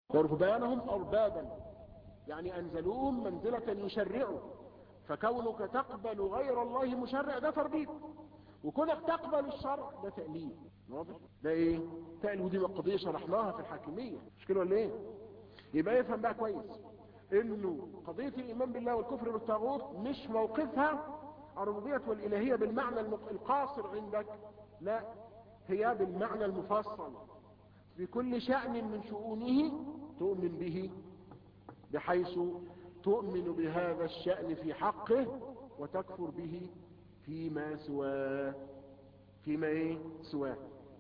ورهبانهم أربابا يعني أنزلوهم منزلة يشرعوا فكونك تقبل غير الله مشرع ده تربيط وكونك تقبل الشرع ده تأليل واضح ده ايه تأليل ودي قضية شرحناها في الحاكمية مش كده ولا ايه يبقى يفهم بقى كويس انه قضية الايمان بالله والكفر بالطاغوت مش موقفها الربوبية والالهية بالمعنى القاصر عندك لا هي بالمعنى المفصل في كل شأن من شؤونه تؤمن به بحيث تؤمن بهذا الشأن في حقه وتكفر به فيما سواه فيما ايه سواه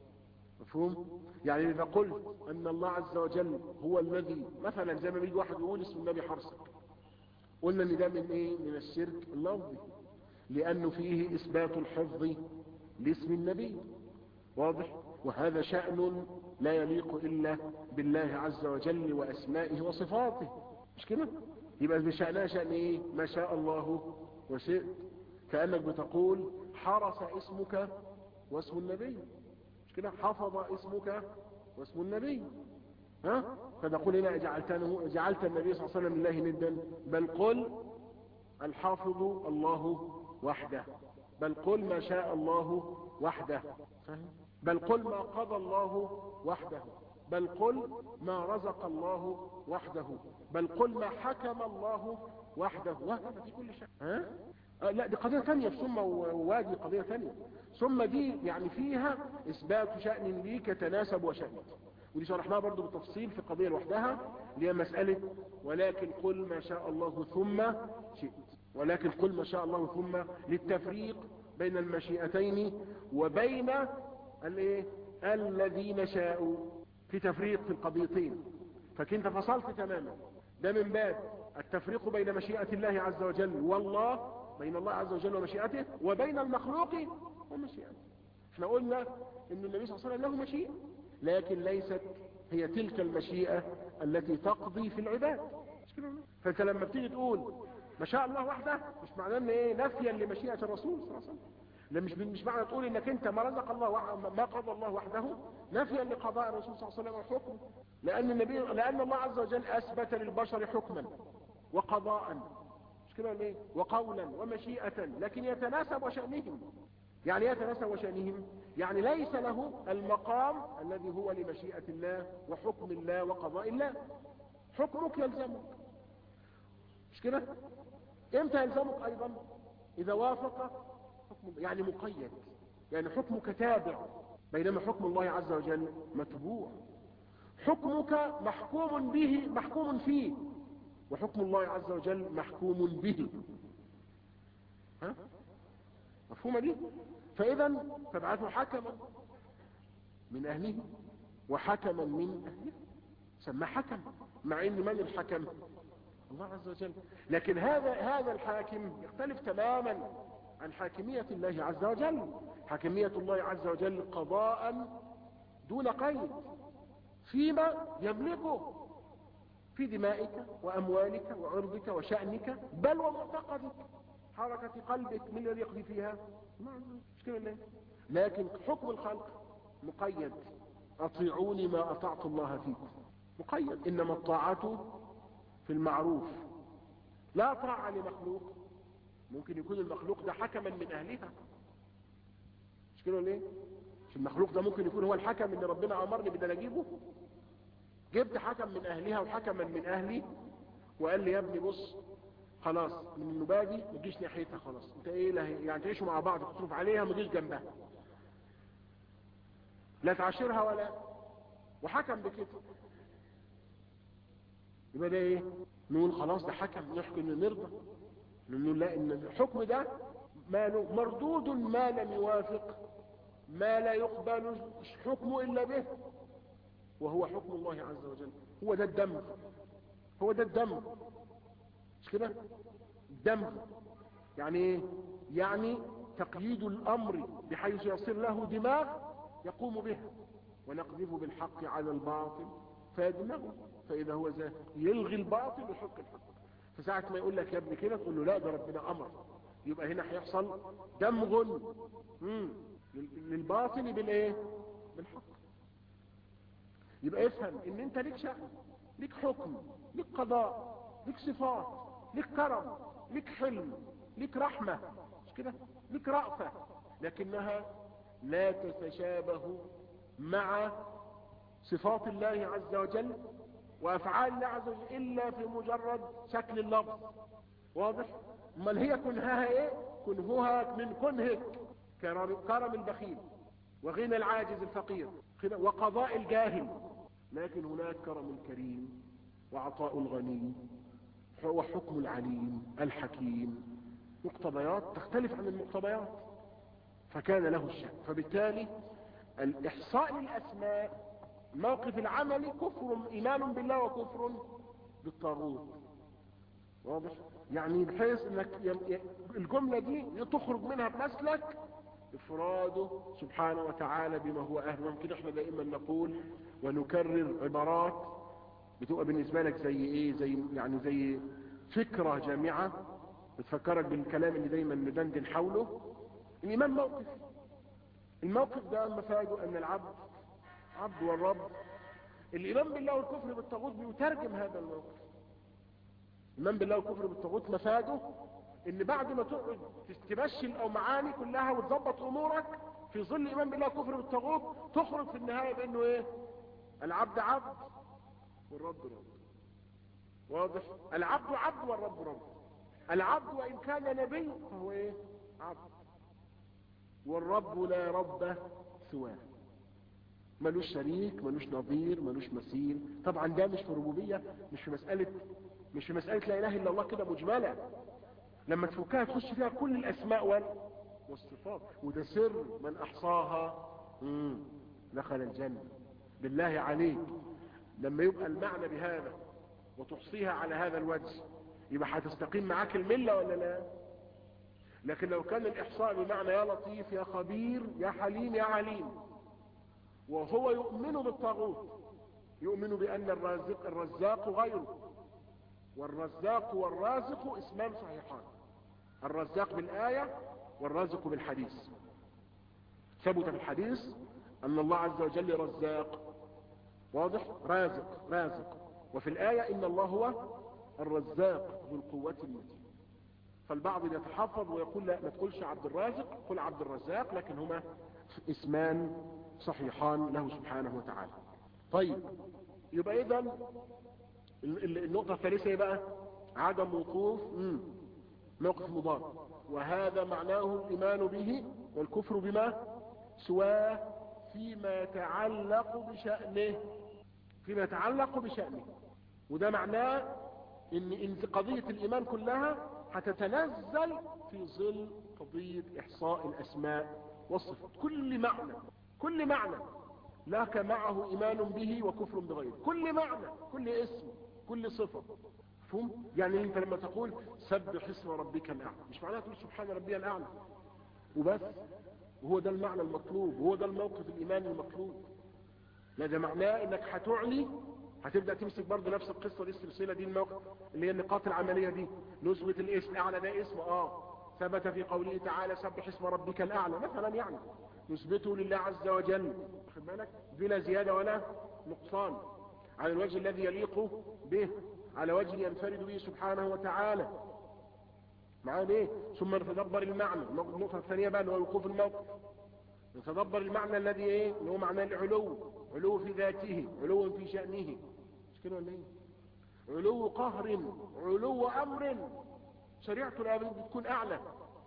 مفهوم يعني اذا قلت ان الله عز وجل هو الذي مثلا زي ما بيجي واحد يقول اسم النبي حرصك قلنا ان ده من ايه من الشرك اللفظي لانه فيه اثبات الحفظ لاسم النبي واضح وهذا شأن لا يليق الا بالله عز وجل واسمائه وصفاته مش كده يبقى بشأنها شأن ايه ما شاء الله وشئت كأنك بتقول حرس اسمك واسم النبي مش كده حفظ اسمك واسم النبي ها فتقول هنا جعلتنه جعلت النبي صلى الله عليه وسلم لله ندا بل قل الحافظ الله وحده بل قل ما شاء الله وحده فهم؟ بل قل ما قضى الله وحده بل قل ما رزق الله وحده بل قل ما حكم الله وحده وهكذا في كل شيء ها آه لا دي قضية تانية في ثم ووادي قضية تانية ثم دي يعني فيها اثبات شأن ليك تناسب وشأنك ودي شرحناها برضو بالتفصيل في قضية لوحدها اللي هي مسألة ولكن قل ما شاء الله ثم شئت ولكن قل ما شاء الله ثم للتفريق بين المشيئتين وبين الايه الذين شاءوا في تفريق في القضيتين فكنت فصلت تماما ده من باب التفريق بين مشيئة الله عز وجل والله بين الله عز وجل ومشيئته وبين المخلوق ومشيئته احنا قلنا ان النبي صلى الله عليه وسلم له مشيئة لكن ليست هي تلك المشيئة التي تقضي في العباد فانت لما بتيجي تقول ما شاء الله وحده مش معناه ان ايه نفيا لمشيئة الرسول صلى الله عليه وسلم لا مش مش معنى تقول انك انت ما رزق الله ما قضى الله وحده نفيا لقضاء الرسول صلى الله عليه وسلم وحكمه لان النبي لان الله عز وجل اثبت للبشر حكما وقضاء مش كده ليه وقولا ومشيئة لكن يتناسب وشأنهم يعني يتناسب وشأنهم يعني ليس له المقام الذي هو لمشيئة الله وحكم الله وقضاء الله حكمك يلزمك مش كده امتى يلزمك ايضا اذا وافق حكم يعني مقيد يعني حكمك تابع بينما حكم الله عز وجل متبوع حكمك محكوم به محكوم فيه وحكم الله عز وجل محكوم به ها مفهومة دي فاذا تبعث حكما من اهله وحكما من اهله سمى حكم مع ان من الحكم الله عز وجل لكن هذا هذا الحاكم يختلف تماما عن حاكمية الله عز وجل حاكمية الله عز وجل قضاء دون قيد فيما يملكه في دمائك وأموالك وعرضك وشأنك بل ومعتقدك حركة قلبك من الذي يقضي فيها مش كده ليه لكن حكم الخلق مقيد أطيعوني ما أطعت الله فيكم مقيد إنما الطاعة في المعروف لا طاعة لمخلوق ممكن يكون المخلوق ده حكما من أهلها مش كده ليه مش المخلوق ده ممكن يكون هو الحكم اللي ربنا أمرني بدنا أجيبه جبت حكم من أهلها وحكما من أهلي وقال لي يا ابني بص خلاص من النبادي ما تجيش ناحيتها خلاص انت ايه له يعني تعيشوا مع بعض تصرف عليها ما تجيش جنبها لا تعاشرها ولا وحكم بكده يبقى ده ايه نقول خلاص ده حكم نحكم نرضى نقول لا ان الحكم ده ما مردود ما لم يوافق ما لا يقبل حكمه الا به وهو حكم الله عز وجل هو ده الدم هو ده الدم مش كده الدم يعني ايه يعني تقييد الامر بحيث يصير له دماغ يقوم به ونقذف بالحق على الباطل فيدمغه فاذا هو زاهق يلغي الباطل ويحق الحق فساعة ما يقول لك يا ابني كده تقول له لا ده ربنا امر يبقى هنا هيحصل دمغ للباطل بالايه بالحق يبقى افهم ان انت ليك شأن لك حكم لك قضاء لك صفات لك كرم لك حلم لك رحمة مش كده لك رأفة لكنها لا تتشابه مع صفات الله عز وجل وافعال الله عز وجل الا في مجرد شكل اللفظ واضح امال هي كنهها ايه كنهها من كنهك كرم, كرم البخيل وغنى العاجز الفقير وقضاء الجاهل لكن هناك كرم الكريم وعطاء الغني وحكم العليم الحكيم مقتضيات تختلف عن المقتضيات فكان له الشأن فبالتالي الإحصاء للأسماء موقف العمل كفر إيمان بالله وكفر بالطاغوت واضح يعني بحيث انك الجملة دي تخرج منها بمسلك افراده سبحانه وتعالى بما هو اهل ممكن احنا دائما نقول ونكرر عبارات بتبقى بالنسبة لك زي ايه زي يعني زي فكرة جامعة بتفكرك بالكلام اللي دايما ندندن حوله الايمان موقف الموقف ده مفاده ان العبد عبد والرب الايمان بالله والكفر بالطاغوت بيترجم هذا الموقف الايمان بالله والكفر بالطاغوت مفاده ان بعد ما تقعد تمشي الاومعاني كلها وتظبط امورك في ظل ايمان بالله والكفر بالطاغوت تخرج في النهايه بانه ايه العبد عبد والرب رب واضح العبد عبد والرب رب العبد وان كان نبي فهو ايه عبد والرب لا رب سواه ملوش شريك ملوش نظير ملوش مثيل طبعا ده مش في ربوبيه مش في مساله مش في مساله لا اله الا الله كده مجمله لما تفكها تخش فيها كل الاسماء وال والصفات وده سر من احصاها مم. دخل الجنه بالله عليك لما يبقى المعنى بهذا وتحصيها على هذا الوجه يبقى هتستقيم معاك المله ولا لا لكن لو كان الاحصاء بمعنى يا لطيف يا خبير يا حليم يا عليم وهو يؤمن بالطاغوت يؤمن بان الرازق الرزاق غيره والرزاق والرازق اسمان صحيحان الرزاق بالايه والرازق بالحديث ثبت في الحديث ان الله عز وجل رزاق واضح رازق رازق وفي الايه ان الله هو الرزاق ذو القوه المتين فالبعض يتحفظ ويقول لا ما تقولش عبد الرازق قل عبد الرزاق لكن هما اسمان صحيحان له سبحانه وتعالى طيب يبقى اذا النقطة الثالثة بقى عدم وقوف موقف مضاد وهذا معناه الايمان به والكفر بما سواه فيما يتعلق بشأنه فيما يتعلق بشأنه وده معناه ان ان قضية الايمان كلها هتتنزل في ظل قضية احصاء الاسماء والصفات كل معنى كل معنى لك معه ايمان به وكفر بغيره كل معنى كل اسم كل صفة فهم يعني انت لما تقول سبح اسم ربك الاعلى مش معناها تقول سبحان ربي الاعلى وبس وهو ده المعنى المطلوب وهو ده الموقف الايماني المطلوب لا ده معناه انك هتعلي هتبدا تمسك برضه نفس القصه دي السلسله دي الموقف اللي هي النقاط العمليه دي نثبت الاسم الاعلى ده اسم اه ثبت في قوله تعالى سبح اسم ربك الاعلى مثلا يعني نثبته لله عز وجل واخد بالك بلا زياده ولا نقصان على الوجه الذي يليق به على وجه ينفرد به سبحانه وتعالى معاه ليه ثم نتدبر المعنى النقطه الثانيه بقى اللي هو وقوف الموقف نتدبر المعنى الذي ايه اللي هو معنى العلو علو في ذاته علو في شأنه مش كده ولا ايه علو قهر علو امر شريعته لابد تكون اعلى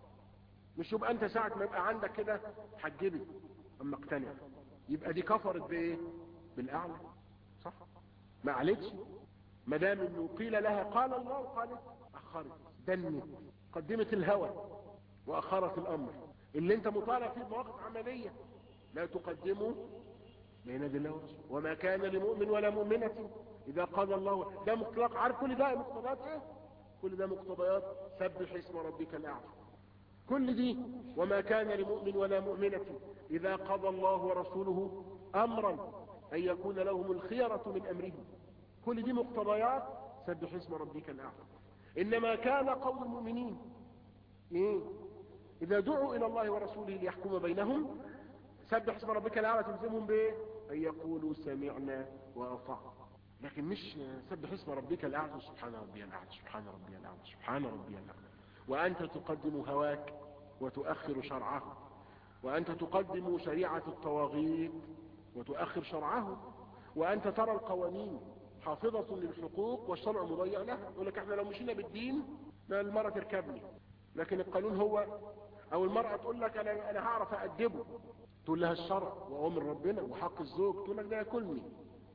مش يبقى انت ساعة ما يبقى عندك كده حجبي اما اقتنع يبقى دي كفرت بايه بالاعلى صح ما عليكش ما دام انه قيل لها قال الله قالت اخرت دنت قدمت الهوى واخرت الامر اللي انت مطالب فيه بمواقف عملية لا تقدمه بين يدي الله ورسوله وما كان لمؤمن ولا مؤمنة اذا قضى الله ده مطلق عارف كل ده مقتضيات ايه كل ده مقتضيات سبح اسم ربك الاعلى كل دي وما كان لمؤمن ولا مؤمنة اذا قضى الله ورسوله امرا ان يكون لهم الخيرة من امرهم كل دي مقتضيات سبح اسم ربك الاعلى انما كان قول المؤمنين ايه اذا دعوا الى الله ورسوله ليحكم بينهم سبح اسم ربك الاعلى تلزمهم بايه ان يقولوا سمعنا واطعنا لكن مش سبح اسم ربك الاعلى سبحان ربي الاعلى سبحان ربي الاعلى سبحان ربي الاعلى وانت تقدم هواك وتؤخر شرعه وانت تقدم شريعة الطواغيت وتؤخر شرعه وانت ترى القوانين حافظة للحقوق والشرع مضيع لها يقول لك احنا لو مشينا بالدين لا المرأة تركبني لكن القانون هو او المرأة تقول لك انا انا هعرف اادبه تقول لها الشرع وامر ربنا وحق الزوج تقول لك ده ياكلني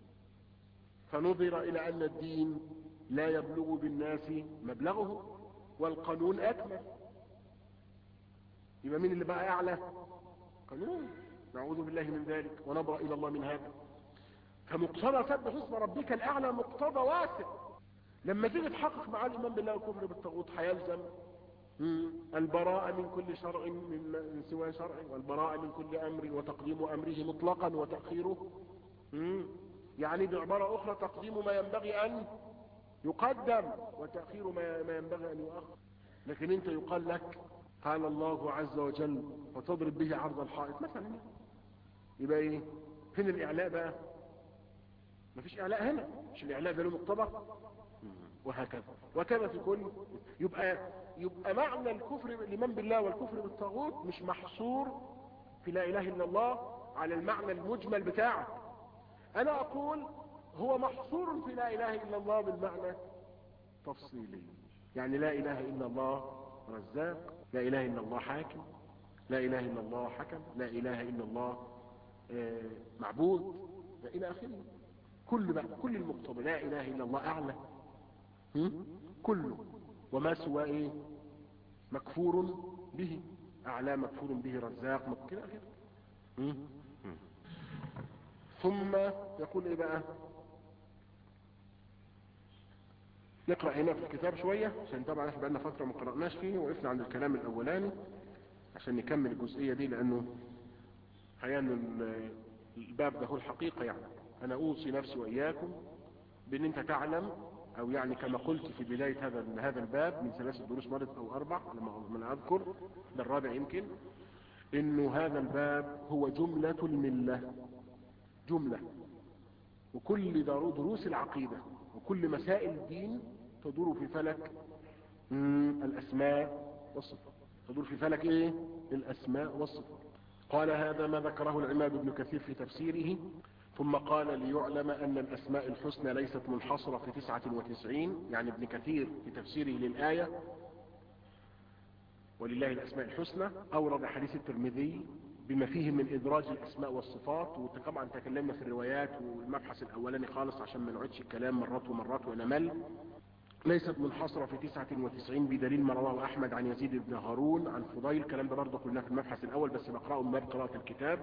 فنظر الى ان الدين لا يبلغ بالناس مبلغه والقانون اكمل يبقى مين اللي بقى اعلى قانون نعوذ بالله من ذلك ونبرأ الى الله من هذا فمقتضى سبح اسم ربك الاعلى مقتضى واسع لما تيجي تحقق مع الايمان بالله والكفر بالطاغوت هيلزم البراءة من كل شرع من سوى شرع والبراءة من كل امر وتقديم امره مطلقا وتأخيره يعني بعبارة اخرى تقديم ما ينبغي ان يقدم وتأخير ما ينبغي ان يؤخر لكن انت يقال لك قال الله عز وجل وتضرب به عرض الحائط مثلا يبقى ايه فين الاعلاء بقى مفيش اعلاء هنا مش الاعلاء ده له مقتضى وهكذا وكذا في كل يبقى يبقى معنى الكفر الايمان بالله والكفر بالطاغوت مش محصور في لا اله الا الله على المعنى المجمل بتاعه انا اقول هو محصور في لا اله الا الله بالمعنى تفصيلي يعني لا اله الا الله رزاق لا اله الا الله حاكم لا اله الا الله حكم لا اله الا الله معبود الى اخره كل بقى كل المقتضى لا اله الا الله اعلى كله وما سوى ايه مكفور به اعلى مكفور به رزاق كده كده ثم يقول ايه بقى نقرأ هنا في الكتاب شوية عشان طبعا احنا بقالنا فترة ما قرأناش فيه وقفنا عند الكلام الاولاني عشان نكمل الجزئية دي لانه حقيقة الباب ده هو الحقيقة يعني انا اوصي نفسي واياكم بان انت تعلم او يعني كما قلت في بداية هذا هذا الباب من ثلاثة دروس مرت او اربع لما من اذكر ده الرابع يمكن انه هذا الباب هو جملة الملة جملة وكل دروس العقيدة وكل مسائل الدين تدور في فلك الاسماء والصفات تدور في فلك ايه الاسماء والصفات قال هذا ما ذكره العماد بن كثير في تفسيره ثم قال ليعلم أن الأسماء الحسنى ليست منحصرة في تسعة وتسعين يعني ابن كثير في تفسيره للآية ولله الأسماء الحسنى أورد حديث الترمذي بما فيه من إدراج الأسماء والصفات وطبعا تكلمنا في الروايات والمبحث الأولاني خالص عشان ما نعيدش الكلام مرات ومرات ونمل ليست منحصرة في تسعة وتسعين بدليل ما رواه أحمد عن يزيد بن هارون عن فضيل الكلام ده برضه قلناه في المبحث الأول بس بقرأه من باب قراءة الكتاب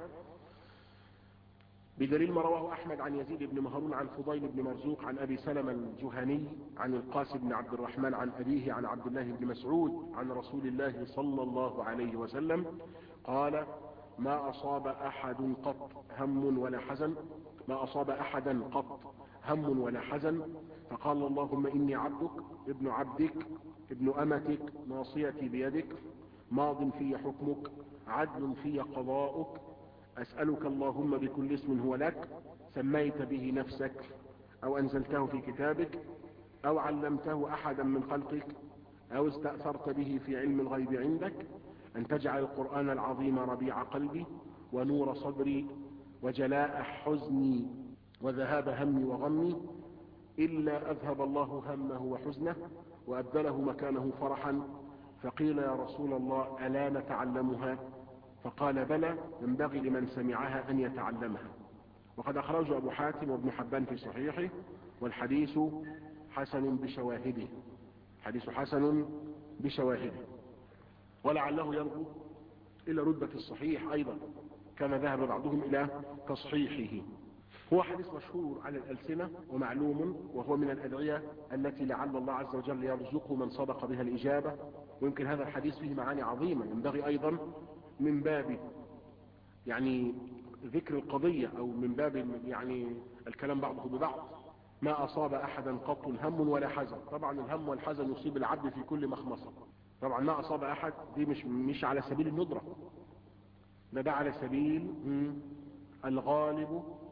بدليل ما رواه أحمد عن يزيد بن مهرون عن فضيل بن مرزوق عن أبي سلمة الجهني عن القاسم بن عبد الرحمن عن أبيه عن عبد الله بن مسعود عن رسول الله صلى الله عليه وسلم قال ما أصاب أحد قط هم ولا حزن ما أصاب أحدا قط هم ولا حزن فقال اللهم إني عبدك ابن عبدك ابن أمتك ناصيتي بيدك ماض في حكمك عدل في قضاؤك أسألك اللهم بكل اسم هو لك سميت به نفسك أو أنزلته في كتابك أو علمته أحدا من خلقك أو استأثرت به في علم الغيب عندك أن تجعل القرآن العظيم ربيع قلبي ونور صدري وجلاء حزني وذهاب همي وغمي إلا أذهب الله همه وحزنه وأبدله مكانه فرحا فقيل يا رسول الله ألا نتعلمها فقال بلى ينبغي لمن سمعها أن يتعلمها وقد أخرجه أبو حاتم وابن حبان في صحيحه والحديث حسن بشواهده حديث حسن بشواهده ولعله يرجو إلى رتبة الصحيح أيضا كما ذهب بعضهم إلى تصحيحه هو حديث مشهور على الألسنة ومعلوم وهو من الأدعية التي لعل الله عز وجل يرزق من صدق بها الإجابة ويمكن هذا الحديث فيه معاني عظيمة ينبغي أيضا من باب يعني ذكر القضية أو من باب يعني الكلام بعضه ببعض ما أصاب أحدا قط هم ولا حزن طبعا الهم والحزن يصيب العبد في كل مخمصة طبعا ما أصاب أحد دي مش, مش على سبيل الندرة ده ده على سبيل الغالب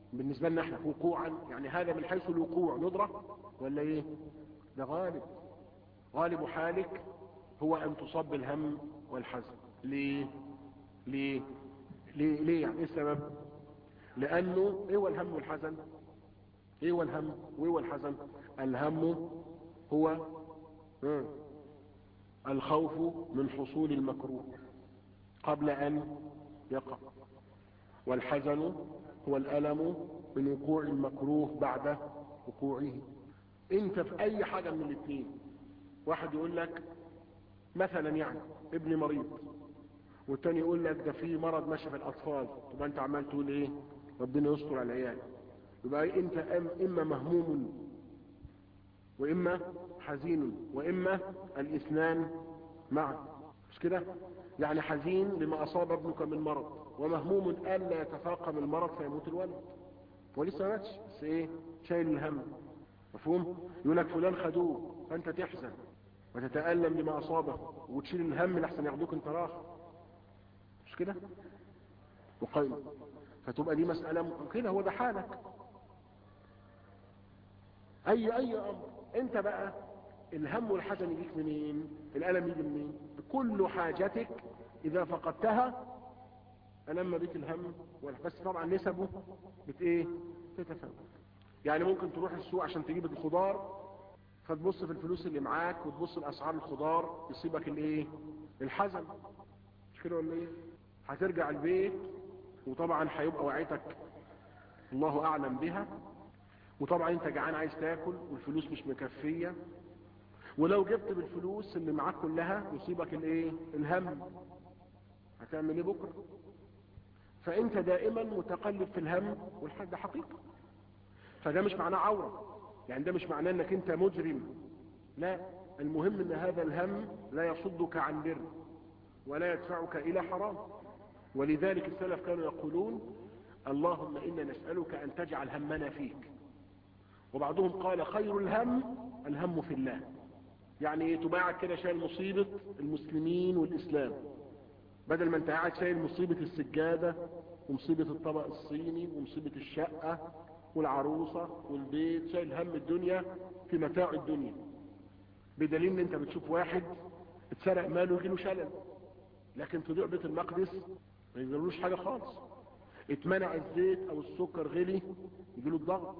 بالنسبة لنا احنا وقوعا يعني هذا من حيث الوقوع ندرة ولا ايه ده غالب غالب حالك هو ان تصاب بالهم والحزن ليه ليه ليه, ليه يعني ايه السبب لانه ايه هو الهم والحزن ايه هو الهم وايه هو الحزن الهم هو اه الخوف من حصول المكروه قبل ان يقع والحزن هو الالم من وقوع المكروه بعد وقوعه انت في اي حاجة من الاثنين واحد يقول لك مثلا يعني ابني مريض والتاني يقول لك ده في مرض ماشي في الاطفال تبقى انت عمال تقول ايه ربنا يستر على العيال يبقى انت اما مهموم واما حزين واما الاثنان معا مش كده يعني حزين لما اصاب ابنك من مرض ومهموم الا يتفاقم المرض فيموت الولد ولسه ما ماتش بس ايه شايل الهم مفهوم يقول لك فلان خدوه فانت تحزن وتتألم لما اصابه وتشيل الهم لحسن ياخدوك انت راح مش كده وقيم فتبقى دي مسألة كده هو ده حالك اي اي امر انت بقى الهم والحزن يجيك منين الالم يجي منين كل حاجتك اذا فقدتها ألم بك الهم بس طبعا نسبه بت ايه تتفاوت يعني ممكن تروح السوق عشان تجيب الخضار فتبص في الفلوس اللي معاك وتبص لاسعار الخضار يصيبك الايه الحزن مش كده ولا ايه هترجع البيت وطبعا هيبقى وعيتك الله اعلم بها وطبعا انت جعان عايز تاكل والفلوس مش مكفيه ولو جبت بالفلوس اللي معاك كلها يصيبك الايه الهم هتعمل ايه بكره فانت دائما متقلب في الهم والحد حقيقة فده مش معناه عورة يعني ده مش معناه انك انت مجرم لا المهم ان هذا الهم لا يصدك عن بر ولا يدفعك الى حرام ولذلك السلف كانوا يقولون اللهم انا نسألك ان تجعل همنا فيك وبعضهم قال خير الهم الهم في الله يعني تباعد كده شايل مصيبة المسلمين والاسلام بدل ما انت قاعد شايل مصيبة السجادة ومصيبة الطبق الصيني ومصيبة الشقة والعروسة والبيت شايل هم الدنيا في متاع الدنيا بدليل ان انت بتشوف واحد اتسرق ماله يجيله شلل لكن تضيع بيت المقدس ما يجيلوش حاجة خالص اتمنع الزيت او السكر غلي يجيله الضغط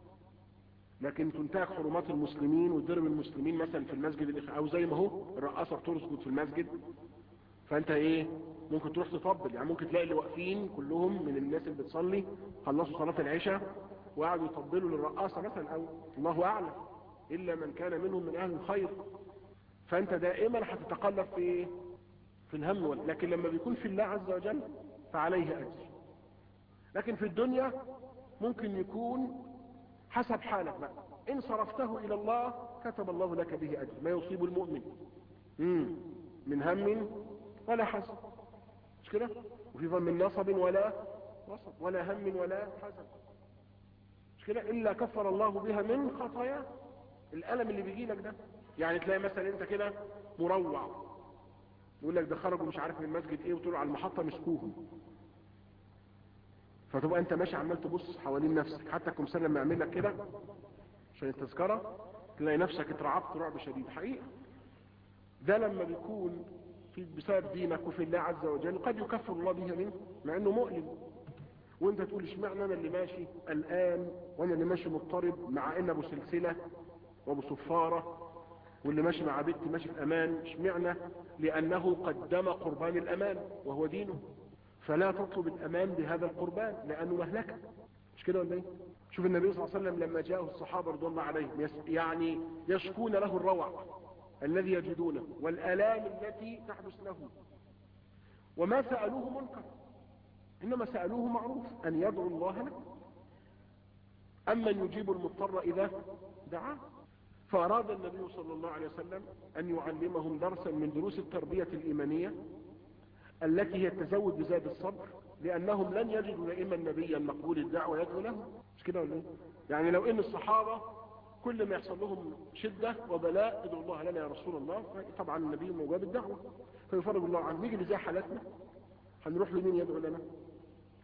لكن تنتهك حرمات المسلمين وتضرب المسلمين مثلا في المسجد او زي ما هو الرقاصة بترسجد في المسجد فانت ايه ممكن تروح تطبل يعني ممكن تلاقي اللي واقفين كلهم من الناس اللي بتصلي خلصوا صلاة العشاء وقعدوا يطبلوا للرقاصة مثلا او الله اعلم الا من كان منهم من اهل الخير فانت دائما هتتقلب في ايه في الهم ولا لكن لما بيكون في الله عز وجل فعليه اجر لكن في الدنيا ممكن يكون حسب حالك بقى ان صرفته الى الله كتب الله لك به اجر ما يصيب المؤمن مم. من هم ولا حزن مش كده وفي من نصب ولا نصب ولا هم ولا حزن مش كده الا كفر الله بها من خطاياه الالم اللي بيجي لك ده يعني تلاقي مثلا انت كده مروع يقول لك ده خرجوا مش عارف من المسجد ايه وطلعوا على المحطه مسكوهم فتبقى انت ماشي عمال تبص حوالين نفسك حتى الكمسان لما يعمل لك كده عشان التذكره تلاقي نفسك اترعبت رعب شديد حقيقه ده لما بيكون في بسبب دينك وفي الله عز وجل قد يكفر الله به منه مع انه مؤلم وانت تقول اشمعنى انا اللي ماشي الان وانا اللي ماشي مضطرب مع ان ابو سلسله وابو صفاره واللي ماشي مع بنتي ماشي في امان اشمعنى لانه قدم قربان الامان وهو دينه فلا تطلب الامان بهذا القربان لانه مهلكه مش كده ولا ايه شوف النبي صلى الله عليه وسلم لما جاءه الصحابه رضي الله عليهم يعني يشكون له الروع الذي يجدونه والآلام التي تحدث له وما سألوه منكر إنما سألوه معروف أن يدعو الله له أما يجيب المضطر إذا دعاه فأراد النبي صلى الله عليه وسلم أن يعلمهم درسا من دروس التربية الإيمانية التي هي التزود بزاد الصبر لأنهم لن يجدوا دائما نبيا مقبول الدعوة يدعو له مش كده ولا يعني لو إن الصحابة كل ما يحصل لهم شدة وبلاء ادعوا الله لنا يا رسول الله طبعا النبي موجود الدعوة فيفرج الله عنه نيجي لزي حالاتنا هنروح لمين يدعو لنا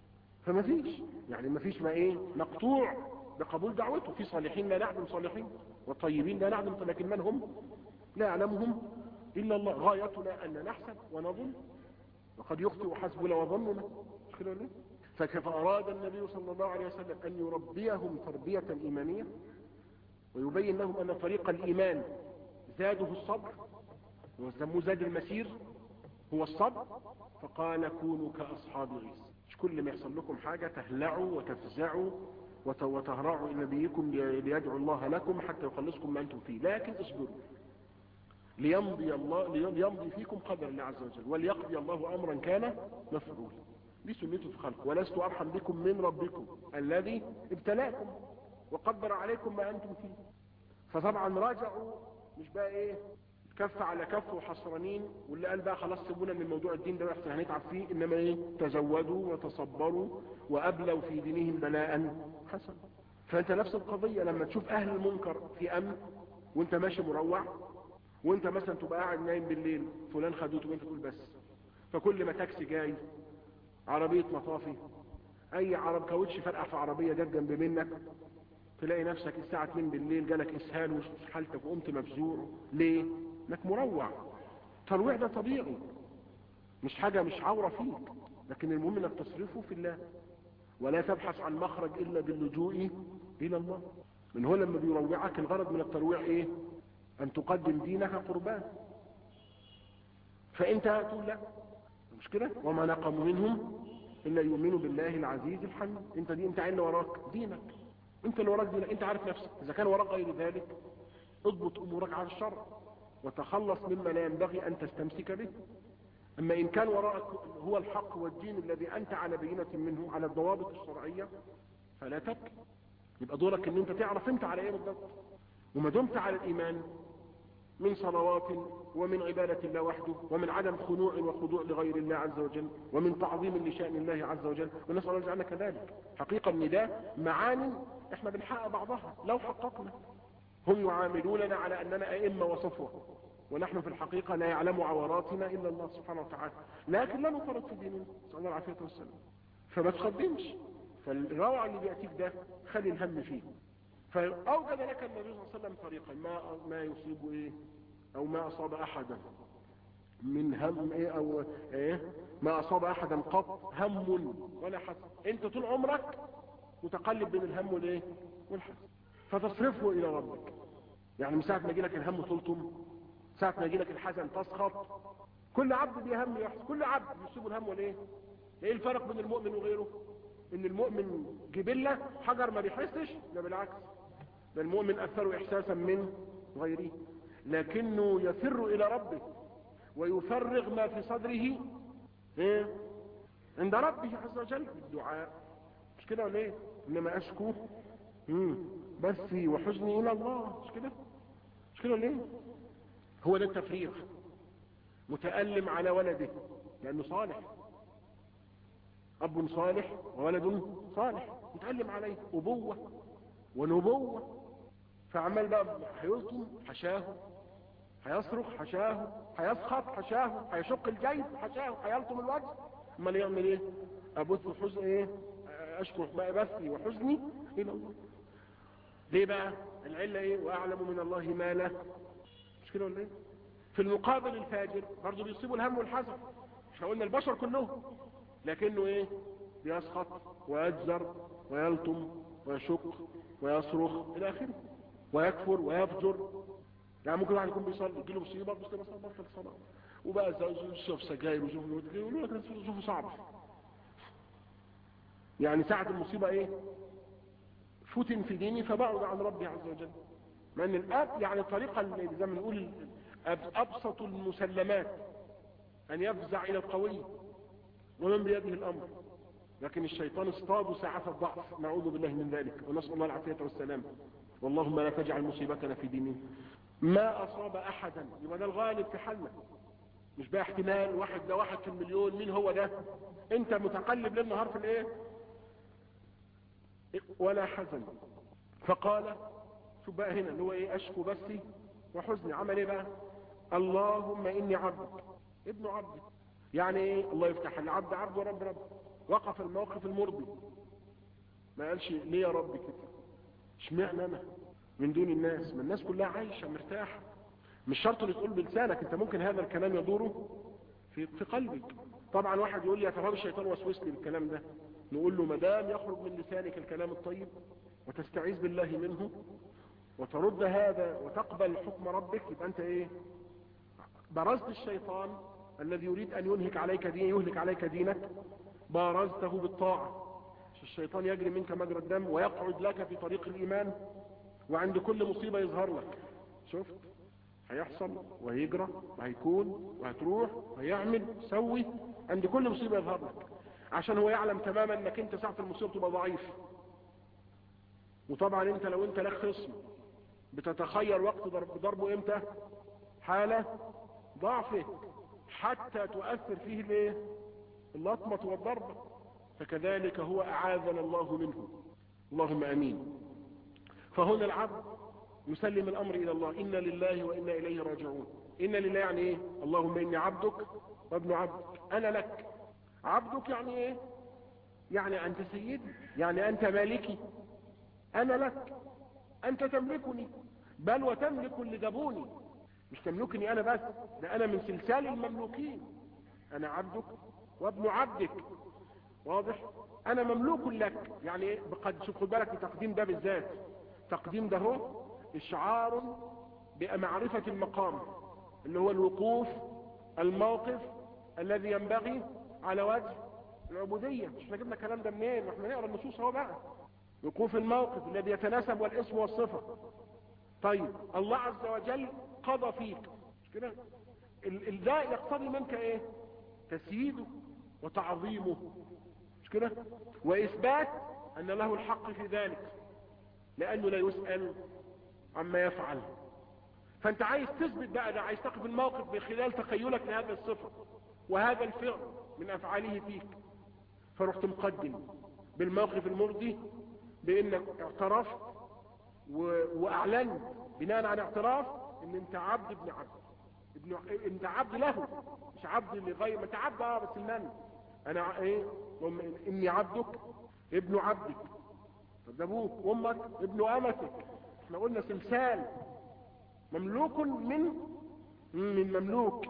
فما فيش يعني ما فيش ما ايه مقطوع بقبول دعوته في صالحين لا نعلم صالحين وطيبين لا نعلم لكن من هم لا يعلمهم الا الله غايتنا ان نحسب ونظن وقد يخطئ حسبنا وظننا مش كده ولا فأراد النبي صلى الله عليه وسلم أن يربيهم تربية إيمانية ويبين لهم أن طريق الإيمان زاده الصبر وسموه زاد المسير هو الصبر فقال كونوا كأصحاب غيث مش كل ما يحصل لكم حاجة تهلعوا وتفزعوا وتهرعوا إلى نبيكم ليدعو الله لكم حتى يخلصكم ما أنتم فيه لكن اصبروا ليمضي الله ليمضي فيكم قدر الله عز وجل وليقضي الله أمرا كان مفعولا دي سنته في خلق ولست أرحم بكم من ربكم الذي ابتلاكم وقدر عليكم ما أنتم فيه فطبعا راجعوا مش بقى ايه كف على كف وحصرانين واللي قال بقى خلاص سيبونا من موضوع الدين ده واحنا هنتعب فيه انما ايه تزودوا وتصبروا وابلوا في دينهم بلاء حسنا فانت نفس القضية لما تشوف اهل المنكر في امن وانت ماشي مروع وانت مثلا تبقى قاعد نايم بالليل فلان خدوته وانت تقول بس فكل ما تاكسي جاي عربية مطافي اي عرب كاوتش فرقع في عربية جت جنب منك تلاقي نفسك الساعة 2 بالليل جالك اسهال وش حالتك وقمت مفزوع ليه انك مروع ترويع ده طبيعي مش حاجة مش عورة فيك لكن المهم انك تصرفه في الله ولا تبحث عن مخرج الا باللجوء الى الله من هو لما بيروعك الغرض من الترويع ايه ان تقدم دينك قربان فانت تقول لا مش كده وما نقموا منهم الا يؤمنوا بالله العزيز الحميد انت دي انت عين وراك دينك انت اللي وراك دينك انت عارف نفسك اذا كان وراك غير ذلك اضبط امورك على الشرع وتخلص مما لا ينبغي ان تستمسك به اما ان كان وراءك هو الحق والدين الذي انت على بينة منه على الضوابط الشرعية فلا تبكي يبقى دورك ان انت تعرف انت على ايه بالضبط وما دمت على الايمان من صلوات ومن عبادة الله وحده ومن عدم خنوع وخضوع لغير الله عز وجل ومن تعظيم لشأن الله عز وجل ونسأل الله يجعلنا كذلك حقيقة ان ده معاني احنا بنحقق بعضها لو حققنا هم يعاملوننا على اننا ائمة وصفوة ونحن في الحقيقة لا يعلم عوراتنا الا الله سبحانه وتعالى لكن لا نفرط في ديننا صلى الله عليه وسلم فما تقدمش فالروعة اللي بيأتيك ده خلي الهم فيه فأوجد لك النبي صلى الله عليه وسلم طريقا ما ما يصيب ايه او ما اصاب احدا من هم ايه او ايه ما اصاب احدا قط هم ولا حزن انت طول عمرك متقلب بين الهم والايه والحزن فتصرفه الى ربك يعني من ساعه ما يجي لك الهم تلطم ساعه ما يجي لك الحزن تسخط كل عبد ليه هم يحزن كل عبد يصيبه الهم والايه ايه الفرق بين المؤمن وغيره ان المؤمن جبلة حجر ما بيحسش ده بالعكس ده المؤمن اكثر احساسا من غيره لكنه يفر الى ربه ويفرغ ما في صدره ايه عند ربه عز وجل بالدعاء مش كده ولا ايه انما اشكو مم. بثي وحزني الى الله مش كده مش كده ولا ايه هو ده التفريغ متألم على ولده لانه صالح اب صالح وولد صالح متألم عليه ابوة ونبوة فعمال بقى هيلطم حشاه هيصرخ حشاه هيسخط حشاه هيشق الجيب حشاه هيلطم الوجه امال يعمل ايه ابث حزن ايه اشكر بقى بثي وحزني الى الله ليه بقى العلة ايه واعلم من الله ما لا مش كده ولا ايه في المقابل الفاجر برضه بيصيبوا الهم والحزن احنا قلنا البشر كلهم لكنه ايه بيسخط ويجزر ويلطم ويشق ويصرخ الى اخره ويكفر ويفجر يعني ممكن واحد يكون بيصلي يجي له مصيبه بس بس بطل الصلاه وبقى يشوف سجاير ويشوف يقولوا لك شوفوا صعب يعني ساعة المصيبة ايه فتن في ديني فبعد عن ربي عز وجل مع ان الاب يعني طريقة زي ما نقول ابسط المسلمات ان يفزع الى القوي ومن بيده الامر لكن الشيطان اصطاد ساعة الضعف نعوذ بالله من ذلك ونسأل الله العافية والسلام اللهم لا تجعل مصيبتنا في ديننا ما اصاب احدا يبقى ده الغالب في حالنا مش بقى احتمال واحد ده واحد في المليون مين هو ده انت متقلب ليل نهار في الايه ولا حزن فقال شو بقى هنا اللي هو ايه اشكو بثي وحزني عمل ايه بقى اللهم اني عبدك ابن عبدك يعني ايه الله يفتح العبد عبد ورب رب وقف الموقف المرضي ما قالش ليه يا رب كده اشمعنى انا من دون الناس ما الناس كلها عايشة مرتاحة مش شرط اللي تقول بلسانك انت ممكن هذا الكلام يدوره في, في قلبك طبعا واحد يقول لي يا ترى الشيطان وسوس لي بالكلام ده نقول له ما دام يخرج من لسانك الكلام الطيب وتستعيذ بالله منه وترد هذا وتقبل حكم ربك يبقى انت ايه برزت الشيطان الذي يريد ان ينهك عليك دين يهلك عليك دينك بارزته بالطاعة الشيطان يجري منك مجرى الدم ويقعد لك في طريق الايمان وعند كل مصيبة يظهر لك شفت هيحصل وهيجرى وهيكون وهتروح وهيعمل سوي عند كل مصيبة يظهر لك عشان هو يعلم تماما انك انت ساعة المصيبة تبقى ضعيف وطبعا انت لو انت لك خصم بتتخير وقت ضرب ضربه امتى حالة ضعفه حتى تؤثر فيه الايه اللطمة والضربة فكذلك هو اعاذنا الله منه اللهم امين فهنا العبد يسلم الامر الى الله انا لله وانا اليه راجعون انا لله يعني ايه اللهم اني عبدك وابن عبدك انا لك عبدك يعني ايه يعني انت سيدي يعني انت مالكي انا لك انت تملكني بل وتملك اللي جابوني مش تملكني انا بس ده انا من سلسال المملوكين انا عبدك وابن عبدك واضح انا مملوك لك يعني ايه قد شوف خد بالك التقديم ده بالذات تقديم ده هو اشعار بمعرفة المقام اللي هو الوقوف الموقف الذي ينبغي على وجه العبودية مش احنا جبنا الكلام ده منين احنا نقرا النصوص اهو بقى وقوف الموقف الذي يتناسب والاسم والصفة طيب الله عز وجل قضى فيك مش كده ده يقتضي منك ايه تسييده وتعظيمه مش كده واثبات ان له الحق في ذلك لانه لا يسأل عما يفعل فانت عايز تثبت بقى ده عايز تقف الموقف بخلال تخيلك لهذا الصفة وهذا الفعل من افعاله فيك فرحت مقدم بالموقف المرضي بانك اعترفت و... واعلنت بناء على اعتراف ان انت عبد ابن عبد ابن انت عبد له مش عبد لغير ما انت عبد اه بس المن انا ايه اني عبدك ابن عبدك طب ده ابوك وامك ابن امتك احنا قلنا سلسال مملوك من من مملوك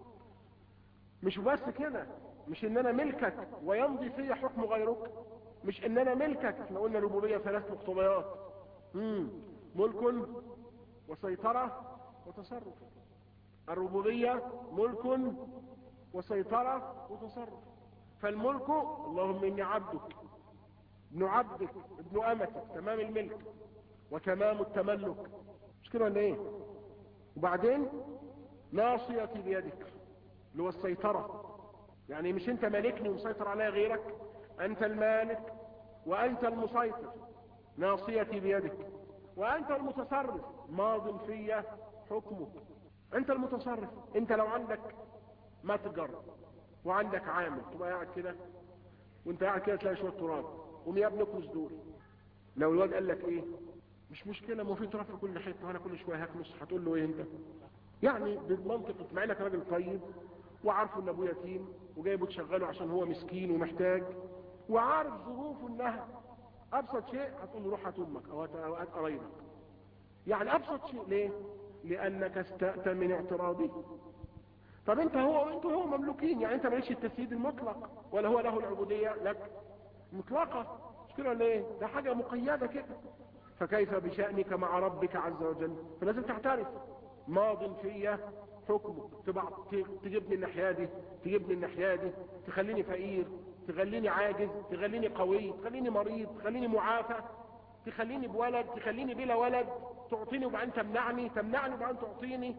مش بس كده مش ان انا ملكك ويمضي في حكم غيرك مش ان انا ملكك احنا قلنا الربوبيه ثلاث مقتضيات امم ملك وسيطره وتصرف الربوبيه ملك وسيطره وتصرف فالملك اللهم اني عبدك ابن عبدك ابن امتك تمام الملك وتمام التملك مش كده ولا ايه وبعدين ناصيتي بيدك اللي هو السيطرة يعني مش انت مالكني ومسيطر عليا غيرك انت المالك وانت المسيطر ناصيتي بيدك وانت المتصرف ماض في حكمك انت المتصرف انت لو عندك متجر وعندك عامل تبقى قاعد كده وانت قاعد كده تلاقي شويه تراب قوم يا ابني اكنس دول لو الواد قال لك ايه مش مشكلة ما في تراب في كل حته وانا كل شويه هكنس هتقول له ايه انت يعني بالمنطق مع انك راجل طيب وعارفه ان ابوه يتيم وجايبه تشغله عشان هو مسكين ومحتاج وعارف ظروفه انها ابسط شيء هتقول له روح هات امك او هات قرايبك يعني ابسط شيء ليه لانك استأت من اعتراضه طب انت هو انت هو مملوكين يعني انت مالكش التسييد المطلق ولا هو له العبوديه لك مطلقه مش كده ولا ايه ده حاجه مقيده كده فكيف بشأنك مع ربك عز وجل فلازم تعترف ماض في حكمك تبع تجيبني الناحيه دي تجيبني الناحيه دي تخليني فقير تخليني عاجز تخليني قوي تخليني مريض تخليني معافى تخليني بولد تخليني بلا ولد تعطيني وبعدين تمنعني تمنعني وبعدين تعطيني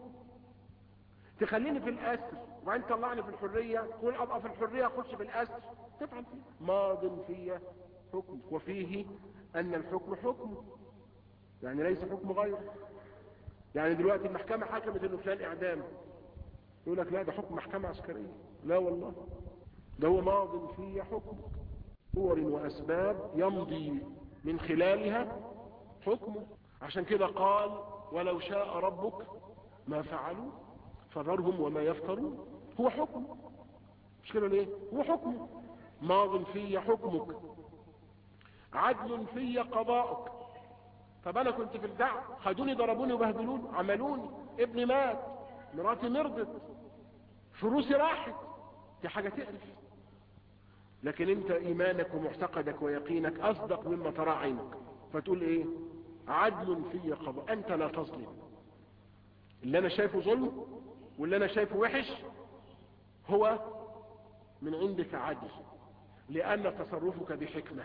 تخليني في الاسر وبعدين تطلعني في الحريه تقول ابقى في الحريه اخش في الاسر تفعل فيه ماض في حكم وفيه ان الحكم حكم يعني ليس حكم غيره يعني دلوقتي المحكمة حكمت انه فلان اعدام يقول لك لا ده حكم محكمة عسكرية لا والله ده هو ماض في حكم صور واسباب يمضي من خلالها حكمه عشان كده قال ولو شاء ربك ما فعلوا فذرهم وما يفترون هو حكم مش كده ليه هو حكم ماض في حكمك عدل في قضاءك طب انا كنت في الدعم خدوني ضربوني وبهدلوني عملوني ابني مات مراتي مرضت فلوسي راحت دي حاجة تقرف لكن انت ايمانك ومعتقدك ويقينك اصدق مما ترى عينك فتقول ايه عدل في قضاء انت لا تظلم اللي انا شايفه ظلم واللي انا شايفه وحش هو من عندك عدل لان تصرفك بحكمة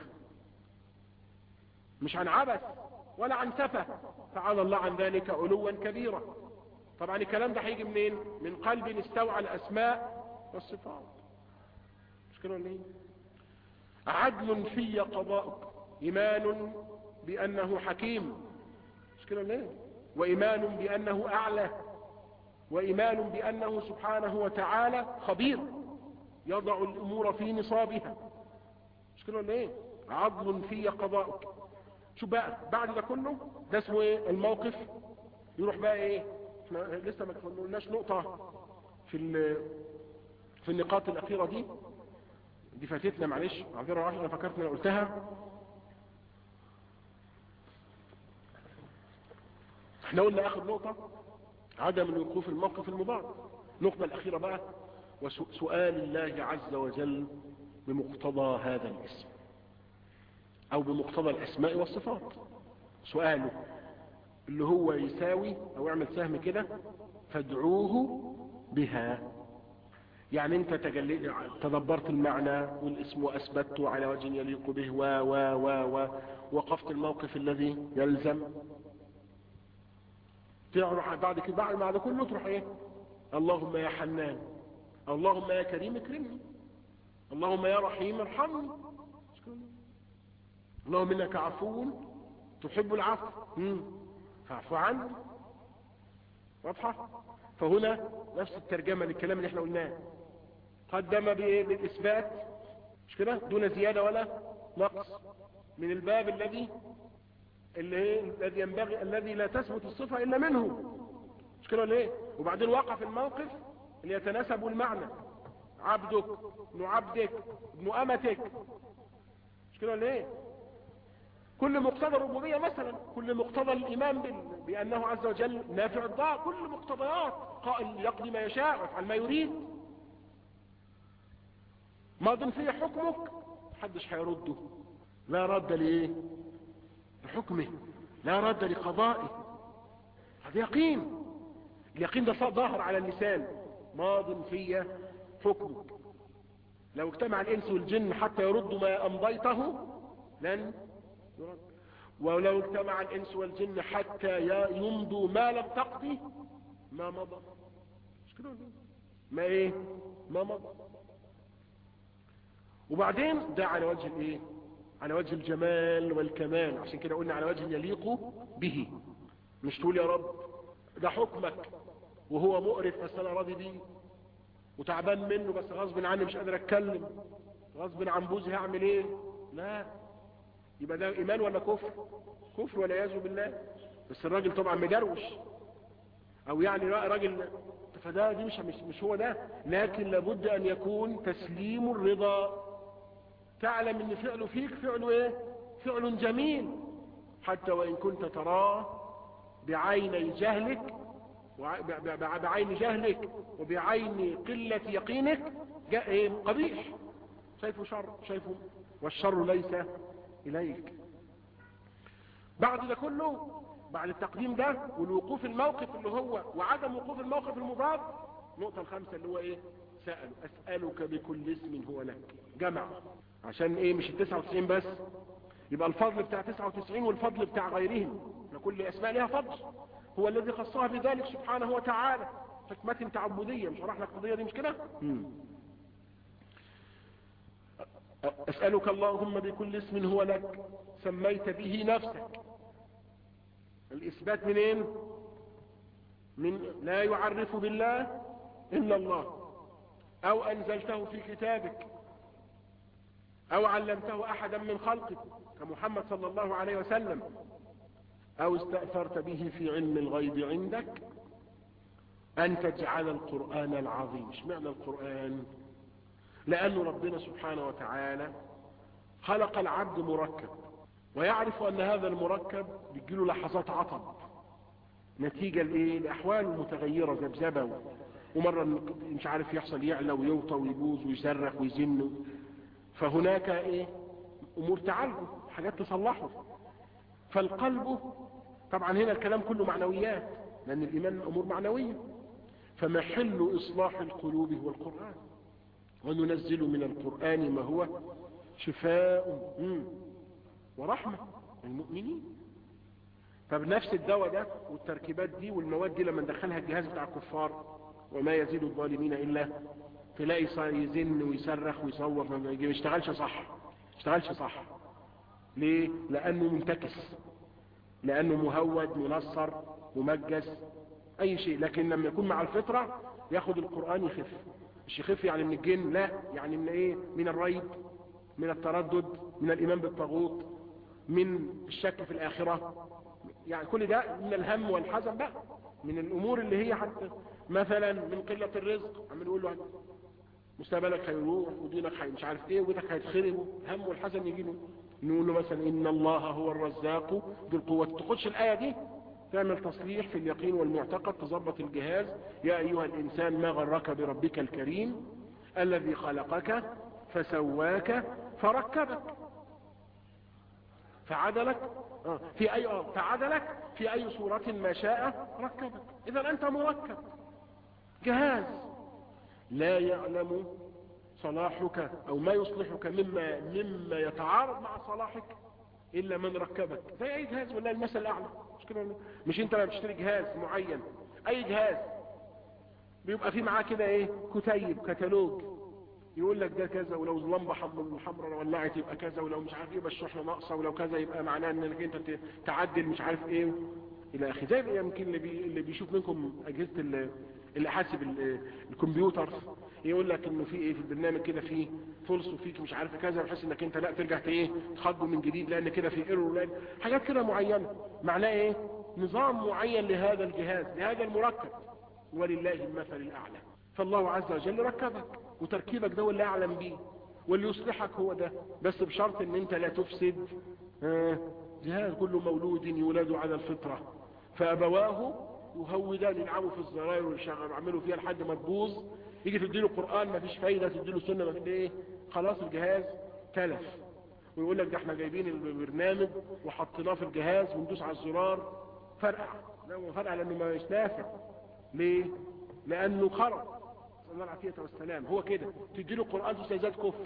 مش عن عبث ولا عن سفة تعالى الله عن ذلك علوا كبيرا طبعا الكلام ده هيجي منين من قلب استوعى الاسماء والصفات مش كده ولا ايه عدل في قضاءك ايمان بانه حكيم مش كده ولا ايه وايمان بانه اعلى وايمان بانه سبحانه وتعالى خبير يضع الامور في نصابها مش كده ولا ايه عدل في قضاءك شو بقى بعد ده كله ده اسمه ايه الموقف يروح بقى ايه احنا لسه ما قلناش نقطة في في النقاط الاخيرة دي دي فاتتنا معلش عذرا انا فكرت ان انا قلتها احنا قلنا اخر نقطة عدم الوقوف الموقف المضاد النقطة الاخيرة بقى وسؤال الله عز وجل بمقتضى هذا الاسم او بمقتضى الاسماء والصفات سؤاله اللي هو يساوي او اعمل سهم كده فادعوه بها يعني انت تجلي تدبرت المعنى والاسم واثبته على وجه يليق به و و و و وقفت الموقف الذي يلزم تروح بعد كده بعد ما كله تروح ايه اللهم يا حنان اللهم يا كريم اكرمني اللهم يا رحيم ارحمني اللهم انك عفو تحب العفو فاعفو عني واضحة فهنا نفس الترجمة للكلام اللي احنا قلناه قدم بايه بالاثبات مش كده دون زيادة ولا نقص من الباب الذي اللي الذي ينبغي الذي لا تثبت الصفة الا منه مش كده ولا ايه وبعدين وقف الموقف اللي يتناسب المعنى عبدك ابن عبدك ابن امتك مش كده ولا ايه كل مقتضى الربوبية مثلا كل مقتضى الإيمان بأنه عز وجل نافع الضار كل مقتضيات قائل يقضي ما يشاء ويفعل ما يريد ماض في حكمك محدش هيرده لا رد لإيه لحكمه لا رد لقضائه هذا يقين اليقين ده ظاهر على اللسان ماض في حكمك لو اجتمع الإنس والجن حتى يردوا ما أمضيته لن يرد ولو اجتمع الانس والجن حتى يمضوا ما لم تقضي ما مضى مش كده ما ايه ما مضى وبعدين ده على وجه الايه على وجه الجمال والكمال عشان كده قلنا على وجه يليق به مش تقول يا رب ده حكمك وهو مقرف بس انا راضي بيه وتعبان منه بس غصب عني مش قادر اتكلم غصب عن بوزي هعمل ايه لا يبقى ده ايمان ولا كفر كفر ولا يعوذ بالله بس الراجل طبعا مجروش او يعني راجل فده دي مش مش, مش هو ده لكن لابد ان يكون تسليم الرضا تعلم ان فعله فيك فعله ايه فعل جميل حتى وان كنت تراه بعيني جهلك بعين جهلك وبعين قلة يقينك جاء ايه قبيح شايفه شر شايفه والشر ليس إليك بعد ده كله بعد التقديم ده والوقوف الموقف اللي هو وعدم وقوف الموقف المضاد النقطة الخامسة اللي هو ايه سأل أسألك بكل اسم هو لك جمع عشان ايه مش التسعة وتسعين بس يبقى الفضل بتاع تسعة وتسعين والفضل بتاع غيرهم كل اسماء لها فضل هو الذي خصها بذلك سبحانه وتعالى حكمة تعبدية مش شرحنا القضية دي مش كده أسألك اللهم بكل اسم هو لك سميت به نفسك الإثبات منين من لا يعرف بالله إلا الله أو أنزلته في كتابك أو علمته أحدا من خلقك كمحمد صلى الله عليه وسلم أو استأثرت به في علم الغيب عندك أن تجعل القرآن العظيم ايش معنى القرآن لأن ربنا سبحانه وتعالى خلق العبد مركب ويعرف أن هذا المركب بيجيله لحظات عطب نتيجة لإيه؟ لأحوال متغيرة ذبذبة ومرة مش عارف يحصل يعلى ويوطى ويبوظ ويصرخ ويزن فهناك إيه؟ أمور تعالجه حاجات تصلحه فالقلب طبعا هنا الكلام كله معنويات لأن الإيمان أمور معنوية فمحل إصلاح القلوب هو القرآن وننزل من القرآن ما هو شفاء ورحمة للمؤمنين طب نفس الدواء ده والتركيبات دي والمواد دي لما ندخلها الجهاز بتاع الكفار وما يزيد الظالمين إلا تلاقي يزن ويصرخ ويصور ما يشتغلش صح يشتغلش صح ليه لأنه منتكس لأنه مهود منصر ممجس أي شيء لكن لما يكون مع الفطرة ياخد القرآن يخف مش يخف يعني من الجن لا يعني من ايه من الريب من التردد من الإيمان بالطاغوت من الشك في الآخرة يعني كل ده من الهم والحزن بقى من الأمور اللي هي حتى مثلا من قلة الرزق عم نقول له مستقبلك هيروح ودينك هي مش عارف ايه وبيتك هيتخرب هم والحزن يجي له نقول له مثلا ان الله هو الرزاق ذو القوه تاخدش الايه دي تعمل تصليح في اليقين والمعتقد تظبط الجهاز يا ايها الانسان ما غرك بربك الكريم الذي خلقك فسواك فركبك فعدلك آه. في اي آه. فعدلك في اي صورة ما شاء ركبك اذا انت مركب جهاز لا يعلم صلاحك او ما يصلحك مما مما يتعارض مع صلاحك الا من ركبك زي اي جهاز ولا المثل الاعلى مش كده مش انت لما بتشتري جهاز معين اي جهاز بيبقى فيه معاه كده ايه كتيب كتالوج يقول لك ده كذا ولو اللمبه حمراء ولعت يبقى كذا ولو مش عارف ايه يبقى الشحنه ناقصه ولو كذا يبقى معناه انك انت تعدل مش عارف ايه الى اخره زي يمكن اللي بي اللي بيشوف منكم اجهزه اللي حاسب الكمبيوتر يقول لك انه في ايه في البرنامج كده في فلس وفيك مش عارف كذا بحيث انك انت لا ترجع ايه تخضه من جديد لان كده في ايرور لان حاجات كده معينه معناه ايه نظام معين لهذا الجهاز لهذا المركب ولله المثل الاعلى فالله عز وجل ركبك وتركيبك ده اللي اعلم بيه واللي يصلحك هو ده بس بشرط ان انت لا تفسد جهاز كل مولود يولد على الفطره فابواه يهودان يلعبوا في الزراير ويشغلوا يعملوا فيها لحد ما تبوظ يجي تديله قرآن ما فيش فايدة تديله سنة ما فيش ايه خلاص الجهاز تلف ويقول لك ده احنا جايبين البرنامج وحطيناه في الجهاز وندوس على الزرار فرقع لا هو فرقع لانه مش نافع ليه لانه خرب صلى الله العافية والسلام هو كده تديله قرآن تستيزات كفر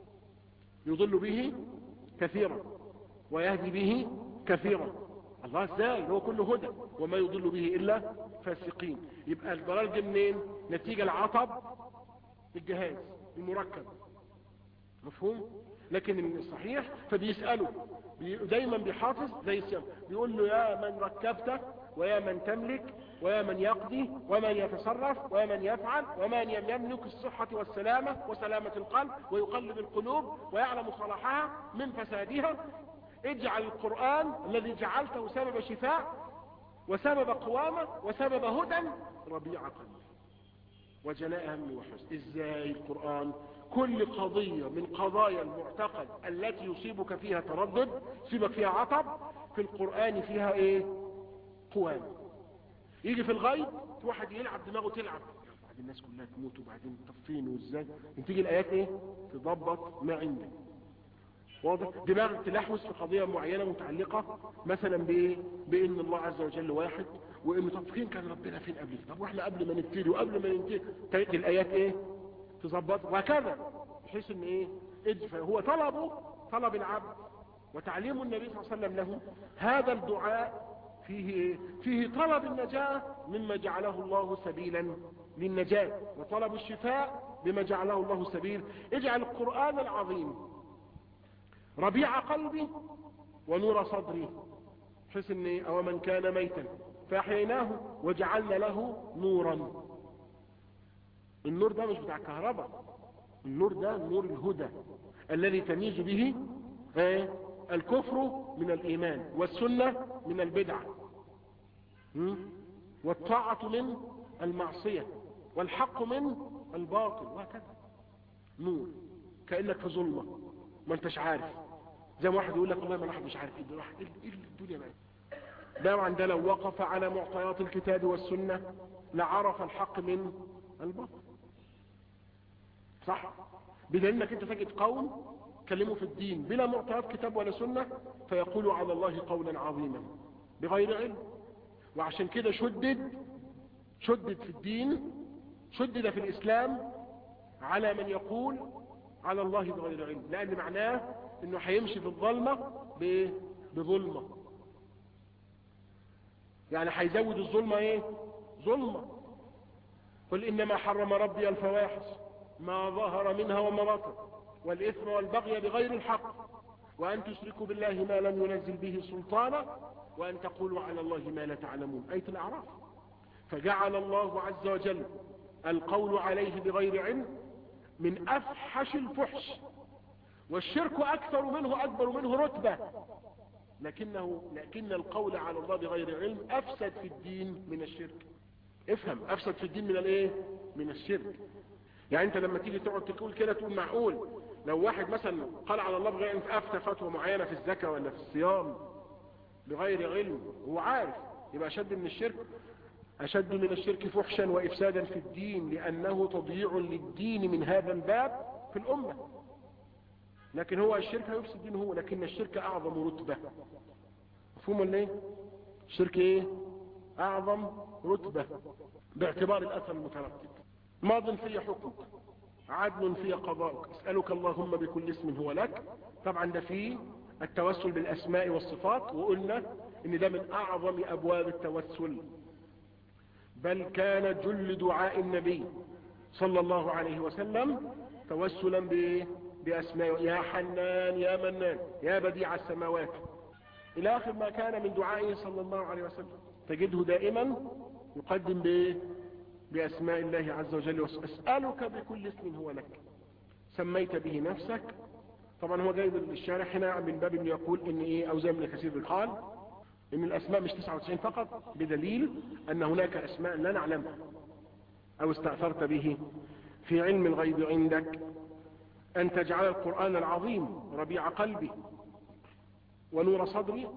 يضل به كثيرا ويهدي به كثيرا الله ازاي هو كله هدى وما يضل به الا فاسقين يبقى الضلال جه منين نتيجة العطب الجهاز المركب مفهوم لكن الصحيح فبيسأله دايما بيحافظ زي السيام بيقول له يا من ركبت ويا من تملك ويا من يقضي ومن يتصرف ويا من يفعل ومن يملك الصحة والسلامة وسلامة القلب ويقلب القلوب ويعلم صلاحها من فسادها اجعل القرآن الذي جعلته سبب شفاء وسبب قوامة وسبب هدى ربيع قلبي وجلاء هم وحزن ازاي القرآن كل قضية من قضايا المعتقد التي يصيبك فيها تردد يصيبك فيها عطب في القرآن فيها ايه قوامة يجي في الغيب واحد يلعب دماغه تلعب بعد الناس كلها تموت وبعدين طفين وازاي تيجي الايات ايه تضبط ما عندك واضح دماغ تلحوس في قضية معينة متعلقة مثلا بايه بان الله عز وجل واحد وانه طب فين كان ربنا فين قبل طب واحنا قبل ما نبتدي وقبل ما ننتهي تأتي الايات ايه تظبط وهكذا بحيث ان ايه ادفع هو طلبه طلب العبد وتعليم النبي صلى الله عليه وسلم له هذا الدعاء فيه ايه فيه طلب النجاة مما جعله الله سبيلا للنجاة وطلب الشفاء بما جعله الله سبيل اجعل القرآن العظيم ربيع قلبي ونور صدري حس ان او من كان ميتا فاحييناه وجعلنا له نورا النور ده مش بتاع الكهرباء النور ده نور الهدى الذي تميز به ايه الكفر من الايمان والسنة من البدعة والطاعة من المعصية والحق من الباطل وهكذا نور كأنك في ظلمة ما انتش عارف زي ما واحد يقول لك والله ما الواحد مش عارف ايه الدنيا ايه الدنيا بقى طبعا ده لو وقف على معطيات الكتاب والسنة لعرف الحق من الباطل صح بدليل انك انت تجد قوم كلموا في الدين بلا معطيات كتاب ولا سنة فيقولوا على الله قولا عظيما بغير علم وعشان كده شدد شدد في الدين شدد في الاسلام على من يقول على الله بغير علم لان معناه انه هيمشي في الظلمة بايه بظلمة يعني هيزود الظلمة ايه ظلمة قل انما حرم ربي الفواحش ما ظهر منها وما بطن والاثم والبغي بغير الحق وان تشركوا بالله ما لم ينزل به سلطانا وان تقولوا على الله ما لا تعلمون اية الاعراف فجعل الله عز وجل القول عليه بغير علم من افحش الفحش والشرك اكثر منه اكبر منه رتبة لكنه لكن القول على الله بغير علم افسد في الدين من الشرك افهم افسد في الدين من الايه من الشرك يعني انت لما تيجي تقعد تقول كده تقول معقول لو واحد مثلا قال على الله بغير علم افتى فتوى معينة في الزكاة ولا في الصيام بغير علم هو عارف يبقى اشد من الشرك اشد من الشرك فحشا وافسادا في الدين لانه تضييع للدين من هذا الباب في الامة لكن هو الشرك هيفسد الدين هو لكن الشرك اعظم رتبة مفهوم ولا ايه الشرك ايه اعظم رتبة باعتبار الاثر المترتب ماض في حكمك عدل في قضاءك اسألك اللهم بكل اسم هو لك طبعا ده فيه التوسل بالاسماء والصفات وقلنا ان ده من اعظم ابواب التوسل بل كان جل دعاء النبي صلى الله عليه وسلم توسلا باسماء يا حنان يا منان يا بديع السماوات الى اخر ما كان من دعائه صلى الله عليه وسلم تجده دائما يقدم بايه باسماء الله عز وجل واسألك بكل اسم هو لك سميت به نفسك طبعا هو جايب الشارح هنا من باب انه يقول ان ايه او زي ابن كثير قال ان الاسماء مش 99 فقط بدليل ان هناك اسماء لا نعلمها او استأثرت به في علم الغيب عندك ان تجعل القرآن العظيم ربيع قلبي ونور صدري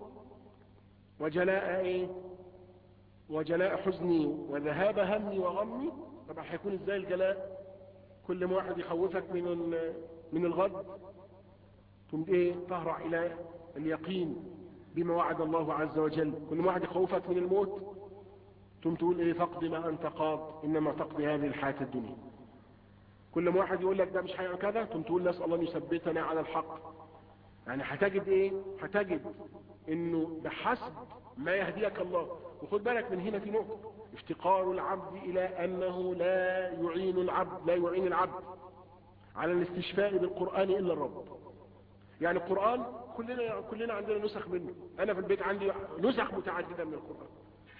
وجلاء ايه وجلاء حزني وذهاب همي وغمي طبعا هيكون ازاي الجلاء كل ما واحد يخوفك من من الغد ثم ايه تهرع الى اليقين بما وعد الله عز وجل كل ما واحد يخوفك من الموت ثم تقول ايه فقد ما انت قاض انما تقضي هذه الحياة الدنيا كل ما واحد يقول لك ده مش هيعمل كذا ثم تقول نسال الله ان يثبتنا على الحق يعني هتجد ايه هتجد انه بحسب ما يهديك الله وخد بالك من هنا في نقطة افتقار العبد الى انه لا يعين العبد لا يعين العبد على الاستشفاء بالقرآن الا الرب يعني القرآن كلنا كلنا عندنا نسخ منه انا في البيت عندي نسخ متعددة من القرآن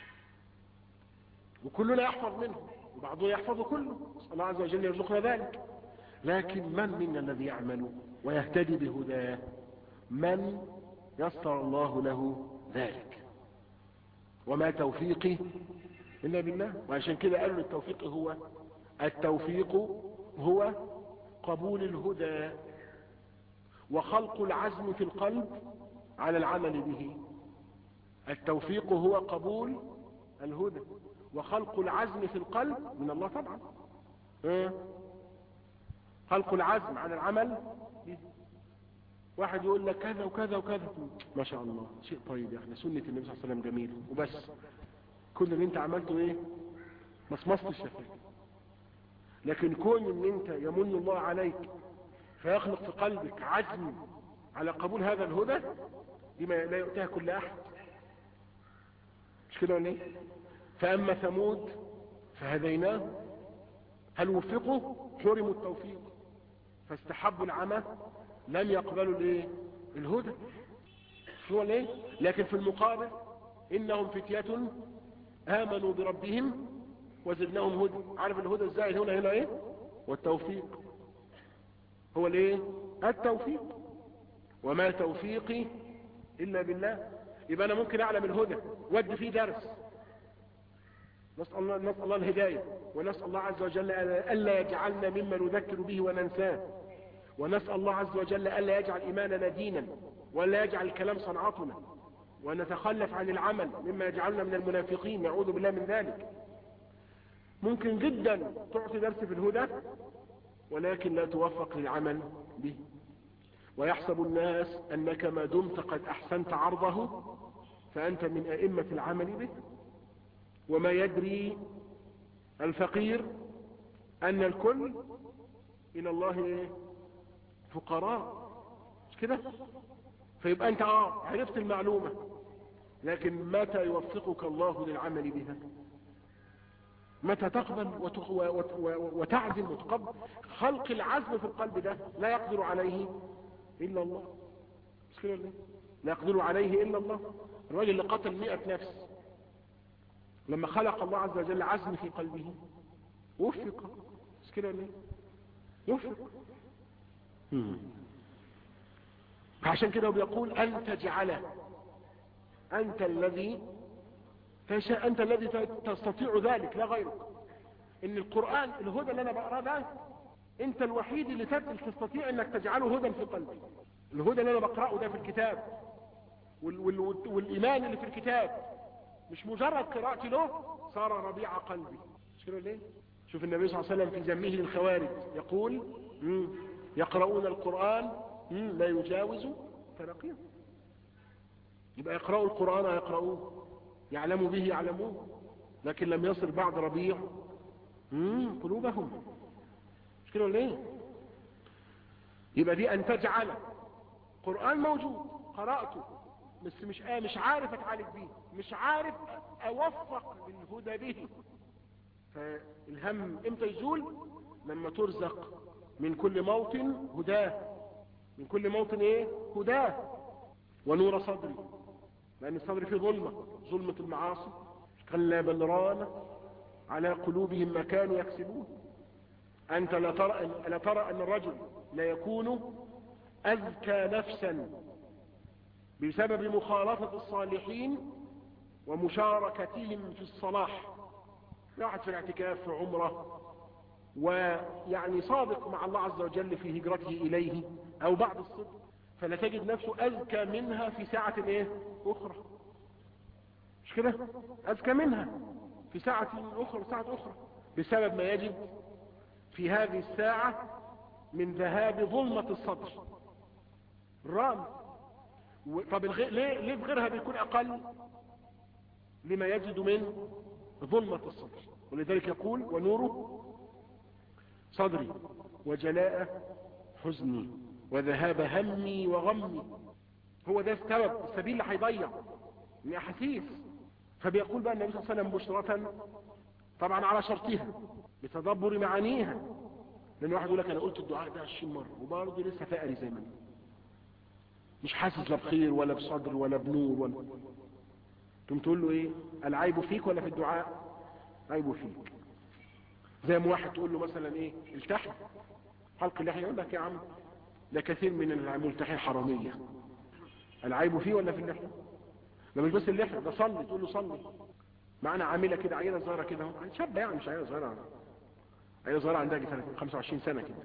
وكلنا يحفظ منه وبعضنا يحفظ كله الله عز وجل يرزقنا ذلك لكن من منا الذي يعمل ويهتدي بهداه من يسر الله له ذلك وما توفيقي إلا بالله وعشان كده قالوا التوفيق هو التوفيق هو قبول الهدى وخلق العزم في القلب على العمل به التوفيق هو قبول الهدى وخلق العزم في القلب من الله طبعا اه؟ خلق العزم على العمل به واحد يقول لك كذا وكذا وكذا ما شاء الله شيء طيب يا اخي سنة النبي صلى الله عليه وسلم جميل وبس كل اللي انت عملته ايه مصمصت الشفاء لكن كون ان انت يمن الله عليك فيخلق في قلبك عزم على قبول هذا الهدى بما لا يؤتيها كل احد مش كده ولا ايه فاما ثمود فهديناه هل وفقوا حرموا التوفيق فاستحبوا العمى لم يقبلوا الايه الهدى هو الايه لكن في المقابل انهم فتية امنوا بربهم وزدناهم هدى عارف الهدى ازاي هنا هنا ايه والتوفيق هو الايه التوفيق وما توفيقي الا بالله يبقى انا ممكن اعلم الهدى وادي فيه درس نسأل الله, نسأل الله الهداية ونسأل الله عز وجل ألا يجعلنا مما نذكر به وننساه ونسأل الله عز وجل ألا يجعل إيماننا دينا ولا يجعل الكلام صنعتنا ونتخلف عن العمل مما يجعلنا من المنافقين نعوذ بالله من ذلك ممكن جدا تعطي درس في الهدى ولكن لا توفق للعمل به ويحسب الناس أنك ما دمت قد أحسنت عرضه فأنت من أئمة العمل به وما يدري الفقير أن الكل إلى الله فقراء مش كده فيبقى أنت آه عرفت المعلومة لكن متى يوفقك الله للعمل بها متى تقبل وتعزم وتقبل خلق العزم في القلب ده لا يقدر عليه إلا الله مش كده ليه لا يقدر عليه إلا الله الراجل اللي قتل مئة نفس لما خلق الله عز وجل عزم في قلبه وفق مش كده ليه وفق عشان كده بيقول أن تجعله أنت الذي فشاء أنت الذي تستطيع ذلك لا غيرك إن القرآن الهدى اللي أنا بقراه ده أنت الوحيد اللي تستطيع أنك تجعله هدى في قلبي الهدى اللي أنا بقرأه ده في الكتاب وال وال والإيمان اللي في الكتاب مش مجرد قراءتي له صار ربيع قلبي مش كده ليه شوف النبي صلى الله عليه وسلم في ذمه للخوارج يقول مم. يقرؤون القرآن مم. لا يجاوز ترقيه يبقى يقرأوا القرآن يقرؤوه يعلموا به يعلموه لكن لم يصل بعد ربيع مم. قلوبهم مش كده ليه يبقى دي ان تجعل قرآن موجود قرأته بس مش آه مش عارف اتعالج بيه مش عارف اوفق للهدى به فالهم امتى يزول لما ترزق من كل موطن هداه من كل موطن ايه هداه ونور صدري لان الصدر فيه ظلمة ظلمة المعاصي كلا بل ران على قلوبهم ما كانوا يكسبون انت لا ترى, لا ترى ان الرجل لا يكون اذكى نفسا بسبب مخالطة الصالحين ومشاركتهم في الصلاح واحد في الاعتكاف في عمره ويعني صادق مع الله عز وجل في هجرته إليه أو بعد الصدق فلا تجد نفسه أذكى منها في ساعة ايه أخرى مش كده أذكى منها في ساعة أخرى ساعة أخرى بسبب ما يجد في هذه الساعة من ذهاب ظلمة الصدر الرام طب الغير ليه, ليه في غيرها بيكون أقل لما يجد من ظلمة الصدر ولذلك يقول ونوره صدري وجلاء حزني وذهاب همي وغمي هو ده السبب السبيل اللي هيضيع من احاسيس فبيقول بقى النبي صلى الله عليه وسلم بشرة طبعا على شرطها بتدبر معانيها لان واحد يقول لك انا قلت الدعاء ده 20 مره وبرضه لسه فقري زي ما مش حاسس لا بخير ولا بصدر ولا بنور ولا تقوم تقول له ايه العيب فيك ولا في الدعاء عيبه فيك زي ما واحد تقول له مثلا ايه التحي حلق اللحية يقول لك يا عم ده كثير من الملتحين حرامية العيب فيه ولا في اللحية ده مش بس اللحية ده صلي تقول له صلي معنا عاملة كده عيلة صغيرة كده شابة يعني مش عيلة صغيرة عيلة صغيرة عندها 25 سنة كده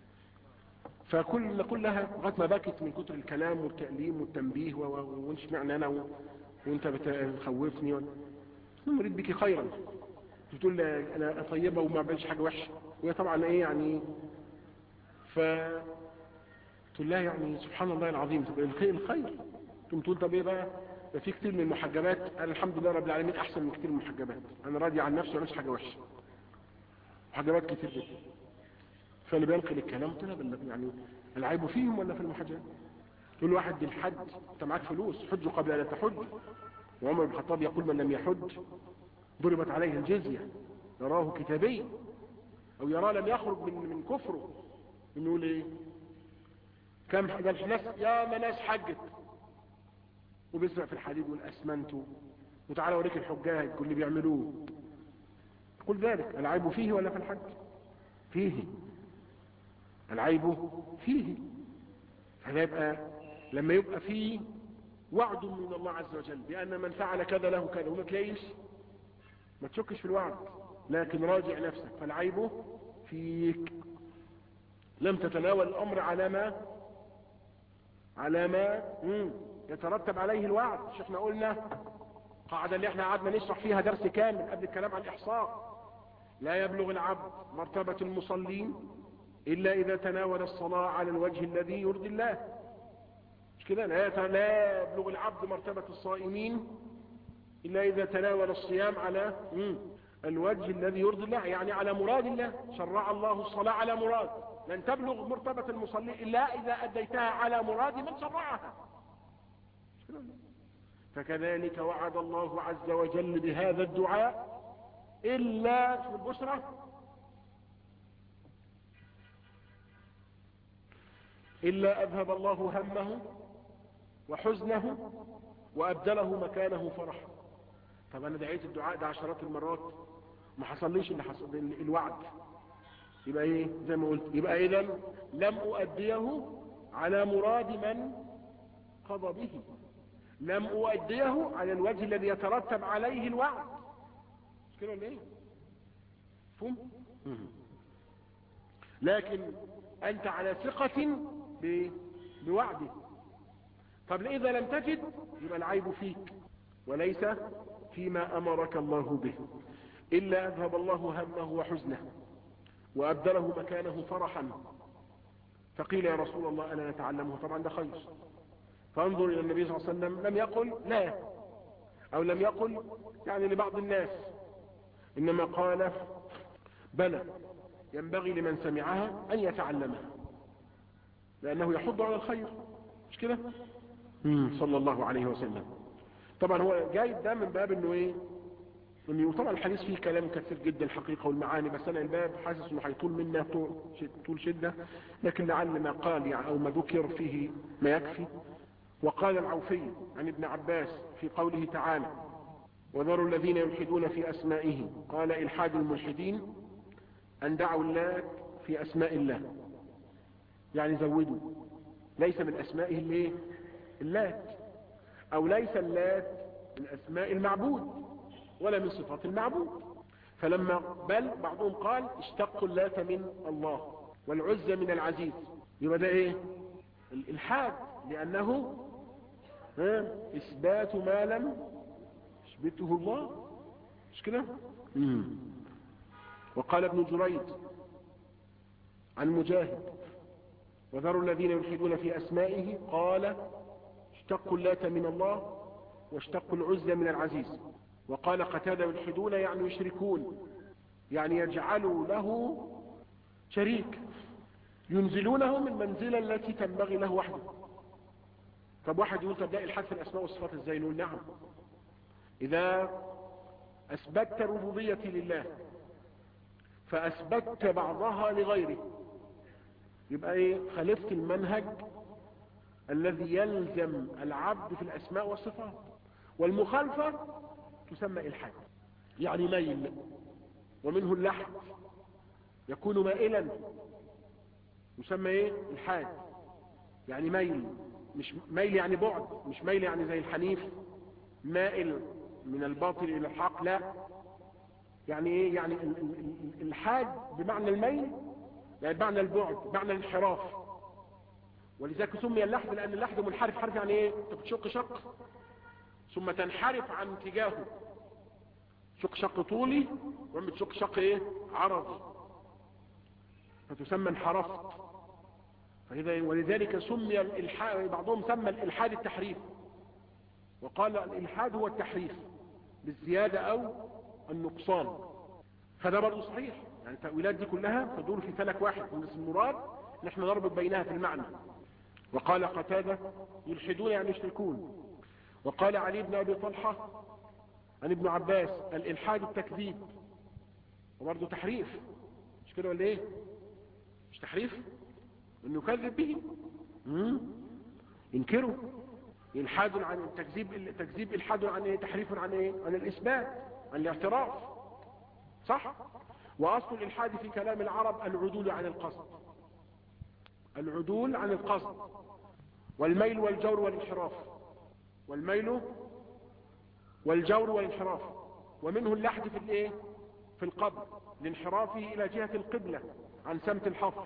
فكل كلها لغايه ما بكت من كتر الكلام والتأليم والتنبيه وانش معنى انا و... وانت بتخوفني و... نريد بك خيرا بتقول انا طيبة وما بعملش حاجة وحشة وهي طبعا ايه يعني ف تقول لها يعني سبحان الله العظيم تبقى الخير الخير تقوم تقول طب ايه بقى ده في كتير من المحجبات انا الحمد لله رب العالمين احسن من كتير من المحجبات انا راضي عن نفسي ومش حاجة وحشة محجبات كتير جدا فاللي بينقل الكلام قلت لها يعني العيب فيهم ولا في المحجبات تقول واحد بالحج انت معاك فلوس حجوا قبل ان تحج وعمر بن الخطاب يقول من لم يحج ضربت عليه الجزية يراه كتابي او يراه لم يخرج من من كفره يقول ايه كم ده الناس يا ما ناس حجت وبيسرق في الحديد والاسمنت وتعالى اوريك الحجاج كل اللي بيعملوه قل ذلك العيب فيه ولا في الحج فيه العيب فيه هذا يبقى لما يبقى فيه وعد من الله عز وجل بأن من فعل كذا له كذا وما تلاقيش ما تشكش في الوعد لكن راجع نفسك فالعيب فيك لم تتناول الامر على ما على ما مم. يترتب عليه الوعد مش احنا قلنا قاعدة اللي احنا قعدنا نشرح فيها درس كامل قبل الكلام عن الاحصاء لا يبلغ العبد مرتبة المصلين الا اذا تناول الصلاة على الوجه الذي يرضي الله مش كده لا لا يبلغ العبد مرتبة الصائمين الا اذا تناول الصيام على مم. الوجه الذي يرضي الله يعني على مراد الله شرع الله الصلاة على مراد لن تبلغ مرتبة المصلي إلا إذا أديتها على مراد من شرعها فكذلك وعد الله عز وجل بهذا الدعاء إلا في البشرة إلا أذهب الله همه وحزنه وأبدله مكانه فرحا طب أنا دعيت الدعاء ده عشرات المرات ما حصليش اللي حصل الوعد يبقى ايه زي ما قلت يبقى اذا لم اؤديه على مراد من قضى به لم اؤديه على الوجه الذي يترتب عليه الوعد مش كده ولا ايه فهم لكن انت على ثقة بوعده طب اذا لم تجد يبقى العيب فيك وليس فيما امرك الله به الا اذهب الله همه وحزنه وأبدله مكانه فرحا فقيل يا رسول الله ألا نتعلمه طبعا ده خير فانظر إلى النبي صلى الله عليه وسلم لم يقل لا أو لم يقل يعني لبعض الناس إنما قال بلى ينبغي لمن سمعها أن يتعلمها لأنه يحض على الخير مش كده صلى الله عليه وسلم طبعا هو جايب ده من باب انه ايه طبعا الحديث فيه كلام كثير جدا الحقيقة والمعاني بس انا الباب حاسس انه هيطول منا طول شدة لكن لعل ما قال يعني او ما ذكر فيه ما يكفي وقال العوفي عن ابن عباس في قوله تعالى وذروا الذين يلحدون في اسمائه قال الحاد الملحدين ان دعوا الله في اسماء الله يعني زودوا ليس من اسمائه الايه اللات او ليس اللات من اسماء المعبود ولا من صفات المعبود فلما بل بعضهم قال اشتقوا اللات من الله والعزة من العزيز يبقى ده ايه الالحاد لانه ها اثبات ما لم يثبته الله مش كده وقال ابن جريد عن مجاهد وذروا الذين يلحدون في اسمائه قال اشتقوا اللات من الله واشتقوا العزة من العزيز وقال قتادة يلحدون يعني يشركون يعني يجعلوا له شريك ينزلونه من المنزلة التي تنبغي له وحده طب واحد يقول طب ده الحاد في الاسماء والصفات ازاي نقول نعم اذا اثبتت ربوبية لله فاثبتت بعضها لغيره يبقى ايه خالفت المنهج الذي يلزم العبد في الاسماء والصفات والمخالفة تسمى الحاد يعني ميل ومنه اللحد يكون مائلا يسمى ايه الحاد يعني ميل مش ميل يعني بعد مش ميل يعني زي الحنيف مائل من الباطل الى الحق لا يعني ايه يعني الحاد بمعنى الميل يعني بمعنى البعد بمعنى الانحراف ولذلك سمي اللحد لان اللحد منحرف حرف يعني ايه انت بتشق شق ثم تنحرف عن اتجاهه شق شق طولي وعم بتشق شق ايه عرضي فتسمى انحرفت فإذا ولذلك سمي الإلحاد بعضهم سمى الإلحاد التحريف وقال الإلحاد هو التحريف بالزيادة أو النقصان فده برضه صحيح يعني التأويلات دي كلها تدور في فلك واحد من المراد نحن نربط بينها في المعنى وقال قتادة يلحدون يعني يشركون وقال علي بن أبي طلحة عن ابن عباس الإلحاد التكذيب وبرضه تحريف مش كده ولا ايه مش تحريف انه يكذب به مم. ينكره الحاد عن التكذيب التكذيب الحاد عن ايه تحريف عن ايه عن الاثبات عن الاعتراف صح واصل الالحاد في كلام العرب العدول عن القصد العدول عن القصد والميل والجور والانحراف والميل والجور والانحراف ومنه اللحد في الايه في القبر لانحرافه الى جهة القبلة عن سمت الحفر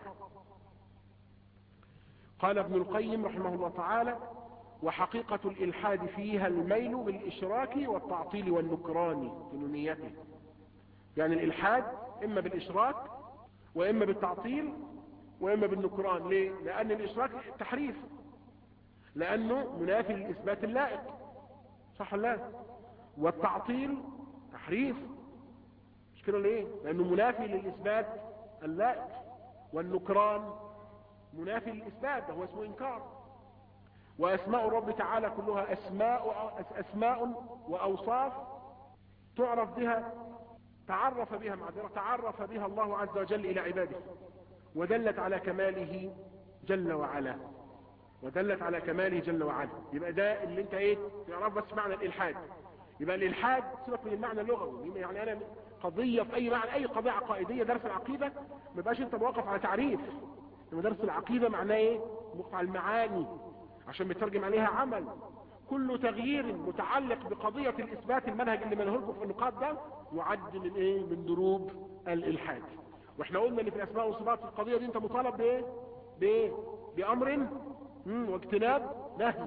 قال ابن القيم رحمه الله تعالى وحقيقة الإلحاد فيها الميل بالإشراك والتعطيل والنكران في نونيته يعني الإلحاد إما بالإشراك وإما بالتعطيل وإما بالنكران ليه؟ لأن الإشراك تحريف لأنه منافي للإثبات اللائق صح ولا لا والتعطيل تحريف مش كده ليه لأنه منافي للإثبات اللائق والنكران منافي للإثبات ده هو اسمه إنكار وأسماء الرب تعالى كلها أسماء, أسماء وأوصاف تعرف بها تعرف بها معذرة تعرف بها الله عز وجل إلى عباده ودلت على كماله جل وعلا ودلت على كماله جل وعلا يبقى ده اللي انت ايه تعرف بس معنى الالحاد يبقى الالحاد سيبك من المعنى اللغوي يعني انا قضية في اي معنى اي قضية عقائدية درس العقيدة ما بقاش انت مواقف على تعريف لما درس العقيدة معناه ايه موقف على المعاني عشان بيترجم عليها عمل كل تغيير متعلق بقضية الاثبات المنهج اللي منهجه في النقاط ده يعد من ايه من دروب الالحاد واحنا قلنا ان في الاسماء والصفات في القضية دي انت مطالب بايه بايه بامر واجتناب نهي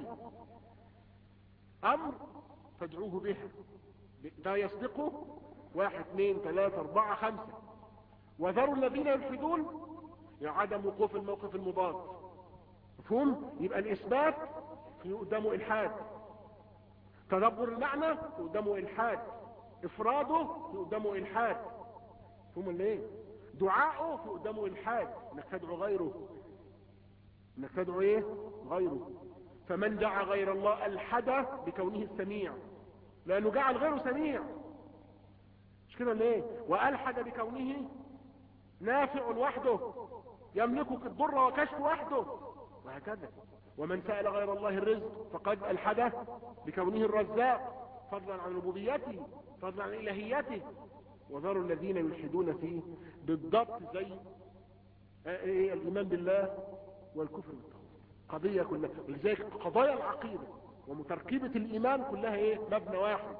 امر تدعوه به ده يصدقه واحد اثنين ثلاثة اربعة خمسة وذروا الذين يلحدون عدم وقوف الموقف المضاد مفهوم يبقى الاثبات في قدامه الحاد تدبر المعنى في قدامه الحاد افراده في قدامه الحاد مفهوم ولا ايه دعاءه في قدامه الحاد انك تدعو غيره انك تدعو ايه غيره فمن دعا غير الله الحد بكونه السميع لانه جعل غيره سميع مش كده ليه والحد بكونه نافع وحده يملكك الضر وكشف وحده وهكذا ومن سأل غير الله الرزق فقد الحده بكونه الرزاق فضلا عن ربوبيته فضلا عن الهيته وذروا الذين يلحدون فيه بالضبط زي ايه الايمان بالله والكفر بالطاغوت قضية كلها ولذلك قضايا العقيدة ومتركيبة الايمان كلها ايه مبنى واحد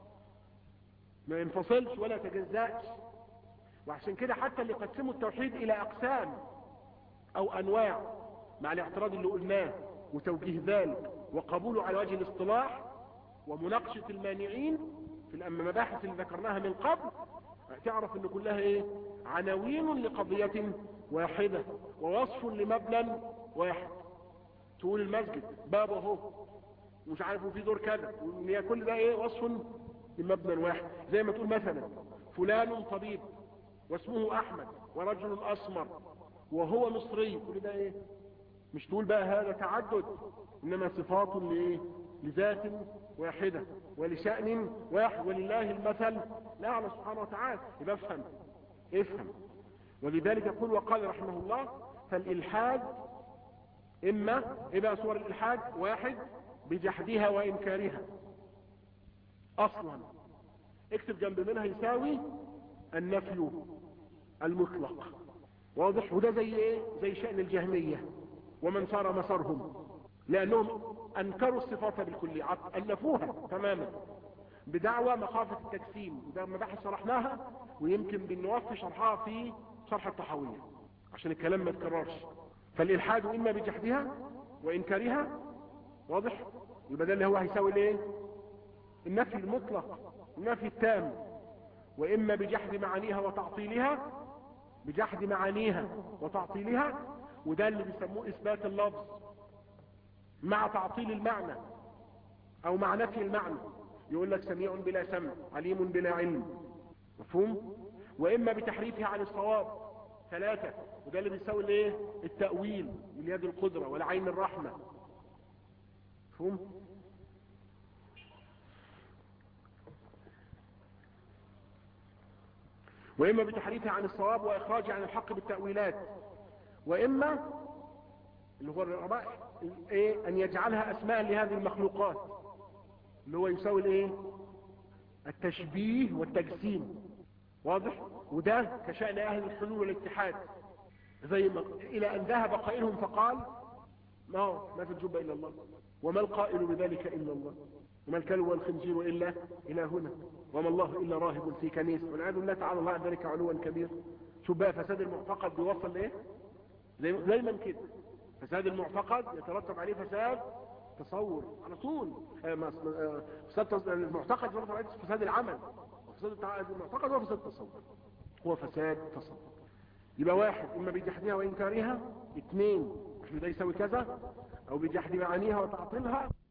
ما ينفصلش ولا يتجزأش وعشان كده حتى اللي قسموا التوحيد الى اقسام او انواع مع الاعتراض اللي قلناه وتوجيه ذلك وقبوله على وجه الاصطلاح ومناقشة المانعين في المباحث اللي ذكرناها من قبل تعرف ان كلها ايه عناوين لقضية واحدة ووصف لمبنى واحد تقول المسجد بابه اهو مش عارف في دور كذا وان كل ده ايه وصف لمبنى واحد زي ما تقول مثلا فلان طبيب واسمه احمد ورجل اسمر وهو مصري كل ده ايه مش تقول بقى هذا تعدد انما صفات لايه لذات واحدة ولشأن واحد ولله المثل الاعلى سبحانه وتعالى يبقى افهم افهم ولذلك يقول وقال رحمه الله فالالحاد اما ايه بقى صور الالحاد واحد بجحدها وانكارها اصلا اكتب جنب منها يساوي النفي المطلق واضح وده زي ايه زي شأن الجهمية ومن صار مسارهم لانهم انكروا الصفات بالكلية الفوها تماما بدعوى مخافة التجسيم وده مباحث شرحناها ويمكن بنوفي شرحها في شرح الطحاوية عشان الكلام ما يتكررش فالالحاد اما بجحدها وانكارها واضح يبقى ده اللي هو هيساوي الايه النفي المطلق النفي التام واما بجحد معانيها وتعطيلها بجحد معانيها وتعطيلها وده اللي بيسموه اثبات اللفظ مع تعطيل المعنى او مع نفي المعنى يقول لك سميع بلا سمع عليم بلا علم مفهوم واما بتحريفها عن الصواب ثلاثة وده اللي بيساوي الايه التأويل باليد القدرة والعين الرحمة مفهوم واما بتحريفها عن الصواب واخراجها عن الحق بالتأويلات واما اللي هو الرباء ايه ان يجعلها اسماء لهذه المخلوقات اللي هو يساوي الايه التشبيه والتجسيم واضح وده كشأن اهل الحلول والاتحاد زي ما الى ان ذهب قائلهم فقال ما هو ما في الجبة الا الله وما القائل بذلك الا الله وما الكلب والخنزير إلا إلهنا وما الله إلا راهب في كنيسة والعياذ بالله تعالى الله عن ذلك علوا كبير شوف بقى فساد المعتقد بيوصل لإيه زي دايما كده فساد المعتقد يترتب عليه فساد تصور على طول فساد المعتقد يترتب عليه فساد العمل وفساد المعتقد هو فساد التصور هو فساد تصور يبقى واحد اما بجحدها وانكارها اثنين احنا ده يساوي كذا او بجحد معانيها وتعطيلها